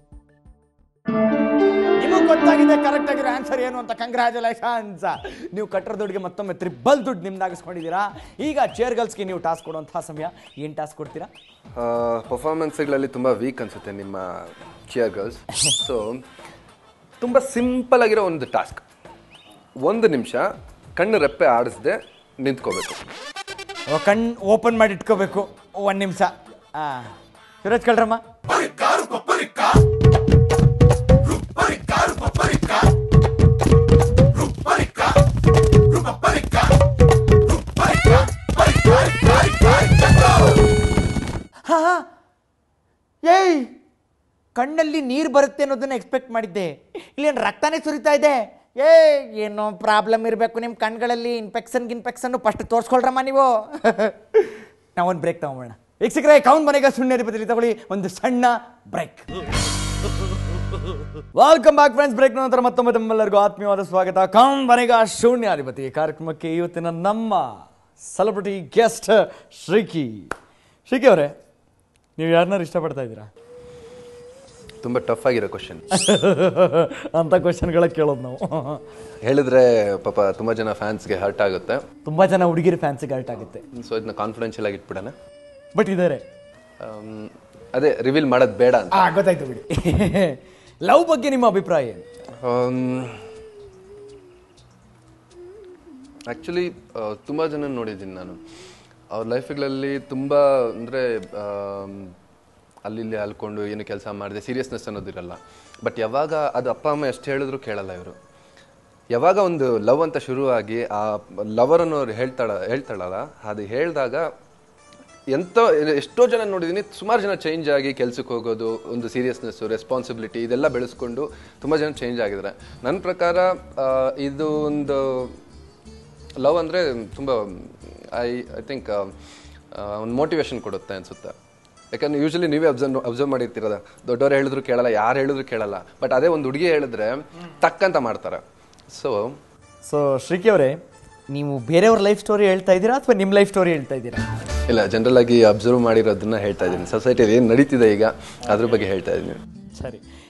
ನಿಮಗೆ ಗೊತ್ತಾಗಿದೆ ಕರೆಕ್ಟ್ ಆಗಿರೋ ಆನ್ಸರ್ ಏನು ಅಂತ ಕಂಗ್ರ್ಯಾಚುಲೇಷನ್ಸ್ ನೀವು ಕಟ್ಟರ ದುಡ್ಡಿಗೆ ಮತ್ತೊಮ್ಮೆ ತ್ರಿಬಲ್ ದುಡ್ಡು ನಿಮ್ದಾಗಿಸ್ಕೊಂಡಿದ್ದೀರಾ ಈಗ ಚೇರ್ ಗರ್ಲ್ಸ್ಗೆ ನೀವು ಟಾಸ್ಕ್ ಕೊಡುವಂತಹ ಸಮಯ ಏನು ಟಾಸ್ಕ್ ಕೊಡ್ತೀರಾ ಪರ್ಫಾರ್ಮೆನ್ಸ್ಗಳಲ್ಲಿ ತುಂಬ ವೀಕ್ ಅನಿಸುತ್ತೆ ನಿಮ್ಮ ಚಿಯರ್ ಗರ್ಲ್ಸ್ ಸೊ ತುಂಬ ಸಿಂಪಲ್ ಆಗಿರೋ ಒಂದು ಟಾಸ್ಕ್ ಒಂದು ನಿಮಿಷ ಕಣ್ಣು ರೆಪ್ಪೆ ಆಡಿಸ್ದೆ ನಿಂತ್ಕೋಬೇಕು ಕಣ್ಣು ಓಪನ್ ಮಾಡಿ ಇಟ್ಕೋಬೇಕು ಒಂದು ನಿಮಿಷ ಹಾಂ ಸುರೇಶ್ ಕಳ್ರಮ್ಮ ಹಾ ಏಯ್ ಕಣ್ಣಲ್ಲಿ ನೀರು ಬರುತ್ತೆ ಅನ್ನೋದನ್ನ ಎಕ್ಸ್ಪೆಕ್ಟ್ ಮಾಡಿದ್ದೆ ಇಲ್ಲೇನು ರಕ್ತನೇ ಸುರಿತಾ ಇದೆ ಏ ಏನೋ ಪ್ರಾಬ್ಲಮ್ ಇರಬೇಕು ನಿಮ್ಮ ಕಣ್ಗಳಲ್ಲಿ ಇನ್ಫೆಕ್ಷನ್ ಗಿನ್ಫೆಕ್ಷನ್ ಫಸ್ಟ್ ತೋರಿಸ್ಕೊಳ್ರಮ್ಮ ನೀವು ನಾವೊಂದು ಬ್ರೇಕ್ ತಗೊಂಬೋಣ ವೀಕ್ಷಕರೇ ಕೌನ್ ಮನೆಗ ಶೂನ್ಯ ಅಧಿಪತಿ ತಗೊಳ್ಳಿ ಒಂದು ಸಣ್ಣ break welcome back friends break ನಂತರ ಮತ್ತೊಮ್ಮೆ ತಮ್ಮೆಲ್ಲರಿಗೂ ಆತ್ಮೀಯವಾದ ಸ್ವಾಗತ ಕೌನ್ ಮನೆಗ ಶೂನ್ಯಾಧಿಪತಿ ಕಾರ್ಯಕ್ರಮಕ್ಕೆ ಇವತ್ತಿನ ನಮ್ಮ ಸೆಲೆಬ್ರಿಟಿ ಗೆಸ್ಟ್ ಶ್ರೀಕಿ ಶ್ರೀಕಿ ಅವರೇ ನೀವು ಯಾರನ್ನಾರು ಇಷ್ಟಪಡ್ತಾ ಇದ್ದೀರಾ ತುಂಬ ಟಫ್ ಆಗಿರೋ ಕ್ವಶನ್ ಅಂತ ಕ್ವಶನ್ಗಳ ಕೇಳೋದು ನಾವು ಹೇಳಿದ್ರೆ ಪಾಪ ತುಂಬ ಜನ ಫ್ಯಾನ್ಸ್ಗೆ ಹರ್ಟ್ ಆಗುತ್ತೆ ತುಂಬಾ ಜನ ಹುಡುಗಿರ ಫ್ಯಾನ್ಸಿಗೆ ಹರ್ಟ್ ಆಗುತ್ತೆ ಸೊ ಇದನ್ನ ಕಾನ್ಫಿಡೆನ್ಷಿಯಲ್ ಆಗಿ ಇಟ್ಬಿಡೋಣ ಬಟ್ ಇದ್ದಾರೆ ಆಮ್, ಅದೇ ರಿವೀಲ್ ಮಾಡೋದು ಬೇಡ ಅಂತ ಆ ಗೊತ್ತಾಯ್ತು ಬಿಡಿ ಲವ್ ಬಗ್ಗೆ ನಿಮ್ಮ ಅಭಿಪ್ರಾಯ ಏನು ಆ್ಯಕ್ಚುಲಿ ತುಂಬ ಜನ ನೋಡಿದ್ದೀನಿ ನಾನು ಅವ್ರ ಲೈಫ್ಗಳಲ್ಲಿ ತುಂಬ ಅಂದರೆ ಅಲ್ಲಿ ಇಲ್ಲಿ ಅಲ್ಕೊಂಡು ಏನು ಕೆಲಸ ಮಾಡಿದೆ ಸೀರಿಯಸ್ನೆಸ್ ಅನ್ನೋದಿರಲ್ಲ ಬಟ್ ಯಾವಾಗ ಅದು ಅಪ್ಪ ಅಮ್ಮ ಎಷ್ಟು ಹೇಳಿದ್ರು ಕೇಳಲ್ಲ ಇವರು ಯಾವಾಗ ಒಂದು ಲವ್ ಅಂತ ಶುರುವಾಗಿ ಆ ಲವರನ್ನು ಅವ್ರು ಹೇಳ್ತಾಳ ಹೇಳ್ತಾಳಲ್ಲ ಅದು ಹೇಳಿದಾಗ ಎಂತ ಎಷ್ಟೋ ಜನ ನೋಡಿದ್ದೀನಿ ಸುಮಾರು ಜನ ಚೇಂಜ್ ಆಗಿ ಕೆಲ್ಸಕ್ಕೆ ಹೋಗೋದು ಒಂದು ಸೀರಿಯಸ್ನೆಸ್ಸು ರೆಸ್ಪಾನ್ಸಿಬಿಲಿಟಿ ಇದೆಲ್ಲ ಬೆಳೆಸ್ಕೊಂಡು ತುಂಬ ಜನ ಚೇಂಜ್ ಆಗಿದ್ದಾರೆ ನನ್ನ ಪ್ರಕಾರ ಆ, ಇದು ಒಂದು ಲವ್ ಅಂದರೆ ತುಂಬ ಐ ಐ ಥಿಂಕ್ ಒಂದು ಮೋಟಿವೇಶನ್ ಕೊಡುತ್ತೆ ಅನಿಸುತ್ತೆ ಯಾಕಂದ್ರೆ ಯೂಶಲಿ ನೀವೇ ಅಬ್ಸರ್ವ್ ಅಬ್ಸರ್ವ್ ಮಾಡಿರ್ತೀರದ ದೊಡ್ಡವ್ರು ಹೇಳಿದ್ರು ಕೇಳಲ್ಲ ಯಾರು ಹೇಳಿದ್ರು ಕೇಳಲ್ಲ ಬಟ್ ಅದೇ ಒಂದು ಹುಡುಗಿ ಹೇಳಿದ್ರೆ ತಕ್ಕಂತ ಮಾಡ್ತಾರೆ ಸೊ ಸೊ ಶ್ರೀಕಿ ಅವರೇ ನೀವು ಬೇರೆಯವ್ರ ಲೈಫ್ ಸ್ಟೋರಿ ಹೇಳ್ತಾ ಇದ್ದೀರಾ ಅಥವಾ ನಿಮ್ಮ ಲೈಫ್ ಸ್ಟೋರಿ ಹೇಳ್ತಾ ಇದ್ದೀರಾ ಇಲ್ಲ ಜನರಲ್ ಆಗಿ ಅಬ್ಸರ್ವ್ ಮಾಡಿರೋದನ್ನ ಹೇಳ್ತಾ ಇದ್ದೀನಿ ಸೊಸೈಟಿಯಲ್ಲಿ ಏನು ನಡೀತಿದೆ ಈಗ ಅದ್ರ ಬಗ್ಗೆ ಹೇಳ್ತಾ ಇದ್ದೀನಿ ಸರಿ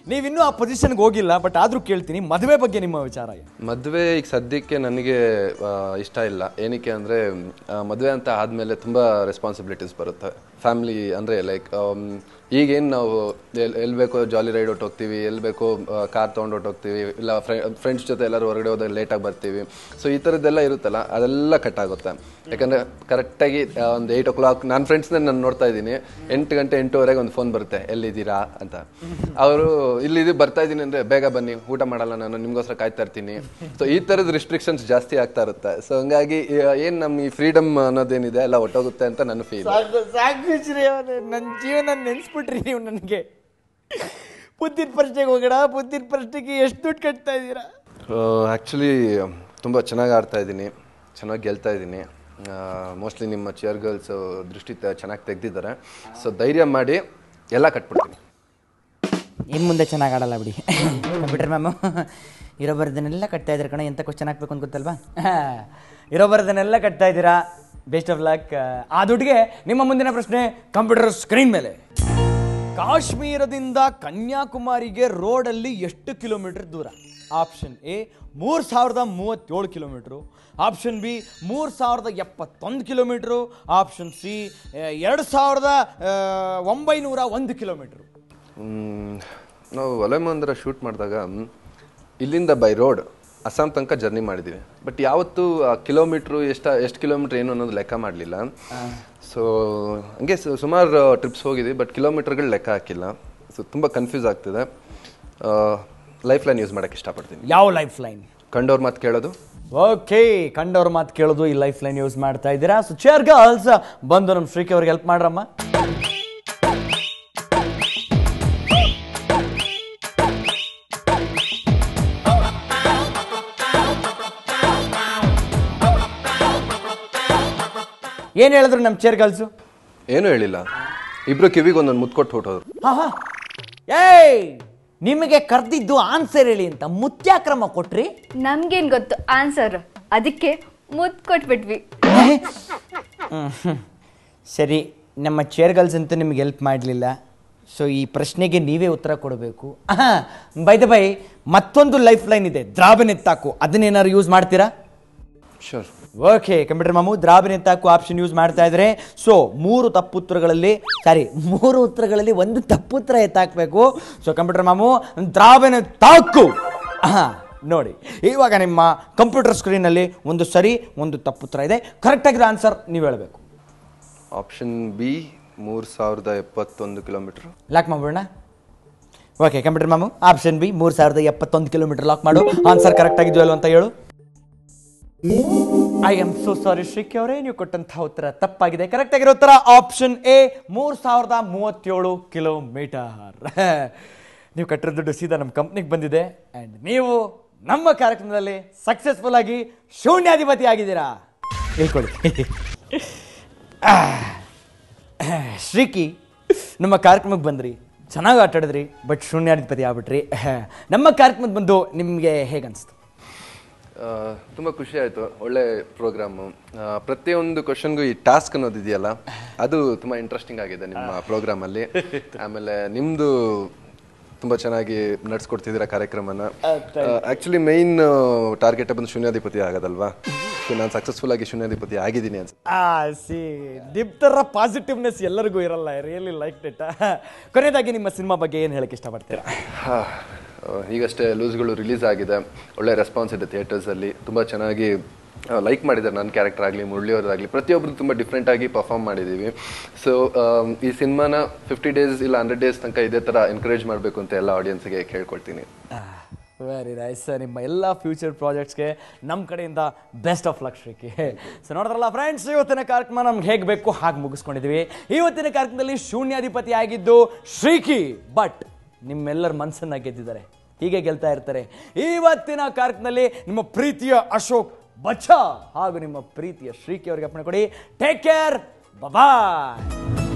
ನೀವಿನ್ನೂ ಆ ಪೊಸಿಷನ್ಗೆ ಹೋಗಿಲ್ಲ ಬಟ್ ಆದರೂ ಕೇಳ್ತೀನಿ ಮದುವೆ ಬಗ್ಗೆ ನಿಮ್ಮ ವಿಚಾರ ಏನು? ಮದುವೆ ಈಗ ಸದ್ಯಕ್ಕೆ ನನಗೆ ಆ, ಇಷ್ಟ ಇಲ್ಲ ಏನಕ್ಕೆ ಅಂದರೆ ಮದುವೆ ಅಂತ ಆದಮೇಲೆ ತುಂಬ ರೆಸ್ಪಾನ್ಸಿಬಿಲಿಟೀಸ್ ಬರುತ್ತೆ ಫ್ಯಾಮ್ಲಿ ಅಂದರೆ ಲೈಕ್ ಈಗೇನು ನಾವು ಎಲ್ ಎಲ್ಲಿ ಬೇಕೋ ಜಾಲಿ ರೈಡ್ ಹೊಟ್ಟೋಗ್ತೀವಿ ಎಲ್ಲಿ ಬೇಕೋ ಕಾರ್ ತೊಗೊಂಡು ಹೊಟ್ಟೋಗ್ತೀವಿ ಇಲ್ಲ ಫ್ರೆಂಡ್ಸ್ ಜೊತೆ ಎಲ್ಲರೂ ಹೊರಗಡೆ ಹೋದಾಗ ಲೇಟಾಗಿ ಬರ್ತೀವಿ ಸೊ ಈ ಥರದ್ದೆಲ್ಲ ಇರುತ್ತಲ್ಲ ಅದೆಲ್ಲ ಕಟ್ ಆಗುತ್ತೆ ಯಾಕಂದರೆ ಕರೆಕ್ಟಾಗಿ ಒಂದು ಏಯ್ಟ್ ಓ ಕ್ಲಾಕ್ ನನ್ನ ಫ್ರೆಂಡ್ಸ್ನ ನಾನು ನೋಡ್ತಾ ಇದ್ದೀನಿ ಎಂಟು ಗಂಟೆ ಎಂಟೂವರೆಗೆ ಒಂದು ಫೋನ್ ಬರುತ್ತೆ ಎಲ್ಲಿದ್ದೀರಾ ಅಂತ ಅವರು ಇಲ್ಲಿದ್ದು ಬರ್ತಾ ಇದ್ದೀನಿ ಅಂದರೆ ಬೇಗ ಬನ್ನಿ ಊಟ ಮಾಡಲ್ಲ ನಾನು ನಿಮ್ಗೋಸ್ಕರ ಕಾಯ್ತಾ ಇರ್ತೀನಿ ಸೊ ಈ ಥರದ ರಿಸ್ಟ್ರಿಕ್ಷನ್ಸ್ ಜಾಸ್ತಿ ಆಗ್ತಾ ಇರುತ್ತೆ ಸೊ ಹಂಗಾಗಿ ಏನು ನಮ್ಮ ಈ ಫ್ರೀಡಮ್ ಅನ್ನೋದೇನಿದೆ ಎಲ್ಲ ಹೊಟ್ಟೋಗುತ್ತೆ ಅಂತ ನನ್ನ ಫೀಲ್ ಸಾಕು ಸಾಕು ಶ್ರೀ ಅವರೇ ನನ್ನ ಜೀವನ ನೆನೆಸ್ಬಿಟ್ರಿ ನೀವು ನನಗೆ ಬುದ್ಧಿನ ಪ್ರಶ್ನೆಗೆ ಹೋಗೋಣ ಬುದ್ಧಿನ ಪ್ರಶ್ನೆಗೆ ಎಷ್ಟು ದುಡ್ಡು ಕಟ್ತಾ ಇದ್ದೀರಾ ಆ್ಯಕ್ಚುಲಿ ತುಂಬ ಚೆನ್ನಾಗಿ ಆಡ್ತಾ ಇದ್ದೀನಿ ಚೆನ್ನಾಗಿ ಗೆಲ್ತಾ ಇದ್ದೀನಿ ಮೋಸ್ಟ್ಲಿ ನಿಮ್ಮ ಚಿಯರ್ ಗರ್ಲ್ಸ್ ದೃಷ್ಟಿ ಚೆನ್ನಾಗಿ ತೆಗ್ದಿದ್ದಾರೆ ಸೊ ಧೈರ್ಯ ಮಾಡಿ ಎಲ್ಲ ಕಟ್ಬಿಡ್ತೀನಿ ಇನ್ನು ಮುಂದೆ ಚೆನ್ನಾಗಿ ಆಡಲ್ಲ ಬಿಡಿ ಬಿಟ್ರೆ ಮ್ಯಾಮು ಇರೋ ಬರ್ದನ್ನೆಲ್ಲ ಕಟ್ತಾ ಇದ್ರೆ ಕಣ ಎಂತ ಕ್ವಶನ್ ಹಾಕ್ಬೇಕು ಅಂತ ಗೊತ್ತಲ್ವಾ ಇರೋ ಬರೋದನ್ನೆಲ್ಲ ಕಟ್ತಾ ಇದ್ದೀರಾ ಬೆಸ್ಟ್ ಆಫ್ ಲಕ್ ಆ ದುಡ್ಡಿಗೆ ನಿಮ್ಮ ಮುಂದಿನ ಪ್ರಶ್ನೆ ಕಂಪ್ಯೂಟರ್ ಸ್ಕ್ರೀನ್ ಮೇಲೆ ಕಾಶ್ಮೀರದಿಂದ ಕನ್ಯಾಕುಮಾರಿಗೆ ರೋಡಲ್ಲಿ ಎಷ್ಟು ಕಿಲೋಮೀಟರ್ ದೂರ ಆಪ್ಷನ್ ಎ ಮೂರು ಸಾವಿರದ ಮೂವತ್ತೇಳು ಕಿಲೋಮೀಟ್ರು ಆಪ್ಷನ್ ಬಿ ಮೂರು ಸಾವಿರದ ಎಪ್ಪತ್ತೊಂದು ಕಿಲೋಮೀಟ್ರು ಆಪ್ಷನ್ ಸಿ ಎರಡು ಸಾವಿರದ ಆ, ಒಂಬೈನೂರ ಒಂದು ಕಿಲೋಮೀಟ್ರು ಮ್, ನಾವು ಒಲೆ ಮಂದಿರ ಶೂಟ್ ಮಾಡಿದಾಗ ಮ್, ಇಲ್ಲಿಂದ ಬೈ ರೋಡ್ ಅಸ್ಸಾಂ ತನಕ ಜರ್ನಿ ಮಾಡಿದ್ದೀವಿ ಬಟ್ ಯಾವತ್ತೂ ಕಿಲೋಮೀಟ್ರು ಎಷ್ಟು ಎಷ್ಟು ಕಿಲೋಮೀಟ್ರ್ ಏನು ಅನ್ನೋದು ಲೆಕ್ಕ ಮಾಡಲಿಲ್ಲ ಸೊ ಹಂಗೆ ಸುಮಾರು ಟ್ರಿಪ್ಸ್ ಹೋಗಿದ್ವಿ ಬಟ್ ಕಿಲೋಮೀಟರ್ಗಳು ಲೆಕ್ಕ ಹಾಕಿಲ್ಲ ಸೊ ತುಂಬ ಕನ್ಫ್ಯೂಸ್ ಆಗ್ತಿದೆ ಲೈಫ್ ಲೈನ್ ಯೂಸ್ ಮಾಡೋಕ್ಕೆ ಇಷ್ಟಪಡ್ತೀನಿ ಯಾವ ಲೈಫ್ ಲೈನ್ ಕಂಡೋರ್ ಮಾತು ಕೇಳೋದು ಓಕೆ ಕಂಡವ್ರ ಮಾತು ಕೇಳೋದು ಈ ಲೈಫ್ ಲೈನ್ ಯೂಸ್ ಮಾಡ್ತಾ ಇದ್ದೀರಾ ಸೊ ಚೇರ್ ಗರ್ಲ್ಸ್ ಬಂದು ನಮ್ಮ ಶ್ರೀಕಿ ಅವ್ರಿಗೆ ಹೆಲ್ಪ್ ಮಾಡ್ರಮ್ಮ ಏನು ಹೇಳಿದ್ರು ನಮ್ಮ ಚೇರ್ ಗರ್ಲ್ಸು ಏನೂ ಹೇಳಿಲ್ಲ ಇಬ್ರು ಕಿವಿಗೆ ಒಂದೊಂದು ಮುತ್ಕೊಟ್ಟು ಹೊಟ್ಟೋದ್ರು ಹಾ ಹಾ ಏಯ್ ನಿಮಗೆ ಕರೆದಿದ್ದು ಆನ್ಸರ್ ಹೇಳಿ ಅಂತ ಮುತ್ಯಾಕ್ರಮ ಕೊಟ್ರಿ ನಮ್ಗೇನ್ ಗೊತ್ತು ಆನ್ಸರ್ ಅದಕ್ಕೆ ಮುತ್ ಕೊಟ್ಬಿಟ್ವಿ ಸರಿ ನಮ್ಮ ಚೇರ್ ಗರ್ಲ್ಸ್ ಅಂತೂ ನಿಮ್ಗೆ ಹೆಲ್ಪ್ ಮಾಡಲಿಲ್ಲ ಸೊ ಈ ಪ್ರಶ್ನೆಗೆ ನೀವೇ ಉತ್ತರ ಕೊಡಬೇಕು ಬೈದ ಬೈ ಮತ್ತೊಂದು ಲೈಫ್ ಲೈನ್ ಇದೆ ದ್ರಾಬನ್ ಎತ್ತಾಕು ಅದನ್ನೇನಾದ್ರು ಯೂಸ್ ಮಾಡ್ತೀರಾ ಶೋರ್ ಓಕೆ ಕಂಪ್ಯೂಟರ್ ಮಾಮು ದ್ರಾಬನ್ ಎತ್ತಾಕು ಆಪ್ಷನ್ ಯೂಸ್ ಮಾಡ್ತಾ ಇದ್ರೆ ಸೊ ಮೂರು ತಪ್ಪುತ್ತರಗಳಲ್ಲಿ ಸಾರಿ ಮೂರು ಉತ್ತರಗಳಲ್ಲಿ ಒಂದು ತಪ್ಪುತ್ತರ ಎತ್ತಾಕಬೇಕು ಸೊ ಕಂಪ್ಯೂಟರ್ ಮಾಮು ದ್ರಾಬನ್ ತಾಕು ಹಾಂ ನೋಡಿ ಇವಾಗ ನಿಮ್ಮ ಕಂಪ್ಯೂಟರ್ ಸ್ಕ್ರೀನಲ್ಲಿ ಒಂದು ಸರಿ ಒಂದು ತಪ್ಪುತ್ತರ ಇದೆ ಕರೆಕ್ಟಾಗಿರೋ ಆನ್ಸರ್ ನೀವು ಹೇಳಬೇಕು ಆಪ್ಷನ್ ಬಿ ಮೂರು ಸಾವಿರದ ಎಪ್ಪತ್ತೊಂದು ಕಿಲೋಮೀಟ್ರ್ ಲಾಕ್ ಮಾಡ್ಬಿಡೋಣ ಓಕೆ ಕಂಪ್ಯೂಟರ್ ಮಾಮು ಆಪ್ಷನ್ ಬಿ ಮೂರು ಸಾವಿರದ ಎಪ್ಪತ್ತೊಂದು ಕಿಲೋಮೀಟರ್ ಲಾಕ್ ಮಾಡು ಆನ್ಸರ್ ಕರೆಕ್ಟ್ ಆಗಿದೆಯೋ ಅಲ್ವ ಅಂತ ಹೇಳು I am so sorry Shriki ಅವರೇ ನೀವು ಕೊಟ್ಟಂತಹ ಉತ್ತರ ತಪ್ಪಾಗಿದೆ ಕರೆಕ್ಟ್ ಆಗಿರೋ ಉತ್ತರ ಆಪ್ಷನ್ ಎ ಮೂರು ಸಾವಿರದ ಮೂವತ್ತೇಳು ಕಿಲೋಮೀಟರ್ ನೀವು ಕಟ್ಟಿರೋ ದುಡ್ಡು ಸೀದಾ ನಮ್ಮ ಕಂಪ್ನಿಗೆ ಬಂದಿದೆ ಆ್ಯಂಡ್ ನೀವು ನಮ್ಮ ಕಾರ್ಯಕ್ರಮದಲ್ಲಿ ಸಕ್ಸಸ್ಫುಲ್ ಆಗಿ ಶೂನ್ಯಾಧಿಪತಿ ಆಗಿದ್ದೀರಾ ಹೇಳ್ಕೊಳ್ಳಿ ಶ್ರೀಕಿ ನಮ್ಮ ಕಾರ್ಯಕ್ರಮಕ್ಕೆ ಬಂದ್ರಿ ಚೆನ್ನಾಗಿ ಆಟ ಆಡಿದ್ರಿ ಬಟ್ ಶೂನ್ಯಾಧಿಪತಿ ಆಗ್ಬಿಟ್ರಿ ನಮ್ಮ ಕಾರ್ಯಕ್ರಮಕ್ಕೆ ಬಂದು ನಿಮಗೆ ಹೇಗನ್ಸ್ತು ತುಂಬ ಖುಷಿ ಆಯಿತು ಒಳ್ಳೆ ಪ್ರೋಗ್ರಾಮು ಪ್ರತಿಯೊಂದು ಕ್ವಶನ್ಗೂ ಈ ಟಾಸ್ಕ್ ಅನ್ನೋದು ಇದೆಯಲ್ಲ ಅದು ತುಂಬ ಇಂಟ್ರೆಸ್ಟಿಂಗ್ ಆಗಿದೆ ನಿಮ್ಮ ಪ್ರೋಗ್ರಾಮಲ್ಲಿ ಆಮೇಲೆ ನಿಮ್ಮದು ತುಂಬ ಚೆನ್ನಾಗಿ ನಡ್ಸ್ಕೊಡ್ತಿದ್ದೀರಾ ಕಾರ್ಯಕ್ರಮನ ಆ್ಯಕ್ಚುಲಿ ಮೈನ್ ಟಾರ್ಗೆಟ್ ಬಂದು ಶೂನ್ಯಾಧಿಪತಿ ಆಗೋದಲ್ವಾ ಸೊ ನಾನು ಸಕ್ಸಸ್ಫುಲ್ ಆಗಿ ಶೂನ್ಯಾಧಿಪತಿ ಆಗಿದ್ದೀನಿ ಅನ್ಸುತ್ತೆ ಆ ಸಿ ನಿಮ್ ಥರ ಪಾಸಿಟಿವ್ನೆಸ್ ಎಲ್ಲರಿಗೂ ಇರಲ್ಲ ರಿಯಲಿ ಲೈಕ್ ಇಟ್ ಕೊನೆಯದಾಗಿ ನಿಮ್ಮ ಸಿನಿಮಾ ಬಗ್ಗೆ ಏನು ಹೇಳಕ್ಕೆ ಇಷ್ಟಪಡ್ತೀರಾ ಹಾ, ಆ, ಈಗಷ್ಟೇ ಲೂಸ್ಗಳು ರಿಲೀಸ್ ಆಗಿದೆ ಒಳ್ಳೆ ರೆಸ್ಪಾನ್ಸ್ ಇದೆ ಥಿಯೇಟರ್ಸಲ್ಲಿ ತುಂಬ ಚೆನ್ನಾಗಿ ಲೈಕ್ ಮಾಡಿದ್ದಾರೆ ನನ್ನ ಕ್ಯಾರೆಕ್ಟರ್ ಆಗಲಿ ಮುರಳಿಯವರಾಗಲಿ ಪ್ರತಿಯೊಬ್ಬರು ತುಂಬ ಡಿಫ್ರೆಂಟ್ ಆಗಿ ಪರ್ಫಾರ್ಮ್ ಮಾಡಿದ್ದೀವಿ ಸೊ ಈ ಸಿನಿಮಾನ ಫಿಫ್ಟಿ ಡೇಸ್ ಇಲ್ಲ ಹಂಡ್ರೆಡ್ ಡೇಸ್ ತನಕ ಇದೇ ಥರ ಎನ್ಕರೇಜ್ ಮಾಡಬೇಕು ಅಂತ ಎಲ್ಲ ಆಡಿಯನ್ಸ್ಗೆ ಕೇಳ್ಕೊಳ್ತೀನಿ ವೆರಿ ನೈಸ್ ನಿಮ್ಮ ಎಲ್ಲ ಫ್ಯೂಚರ್ ಪ್ರಾಜೆಕ್ಟ್ಸ್ಗೆ ನಮ್ಮ ಕಡೆಯಿಂದ best of luck Shriki so ನೋಡಿದ್ರಲ್ಲ ಫ್ರೆಂಡ್ಸ್ ಇವತ್ತಿನ ಕಾರ್ಯಕ್ರಮ ನಮ್ಗೆ ಹೇಗೆ ಬೇಕು ಹಾಗೆ ಮುಗಿಸ್ಕೊಂಡಿದ್ದೀವಿ ಇವತ್ತಿನ ಕಾರ್ಯಕ್ರಮದಲ್ಲಿ ಶೂನ್ಯಾಧಿಪತಿ ಆಗಿದ್ದು ಶ್ರೀಕಿ ಬಟ್ ನಿಮ್ಮೆಲ್ಲರ ಮನಸ್ಸನ್ನ ಗೆದ್ದಿದ್ದಾರೆ ಹೀಗೆ ಗೆಲ್ತಾ ಇರ್ತಾರೆ ಇವತ್ತಿನ ಕಾರ್ಯಕ್ರಮದಲ್ಲಿ ನಿಮ್ಮ ಪ್ರೀತಿಯ ಅಶೋಕ್ ಬಚ್ಚ ಹಾಗೂ ನಿಮ್ಮ ಪ್ರೀತಿಯ ಶ್ರೀಕಿ ಅವರಿಗೆ ಅಪ್ಪಣೆ ಕೊಡಿ ಟೇಕ್ ಕೇರ್ ಬಾಯ್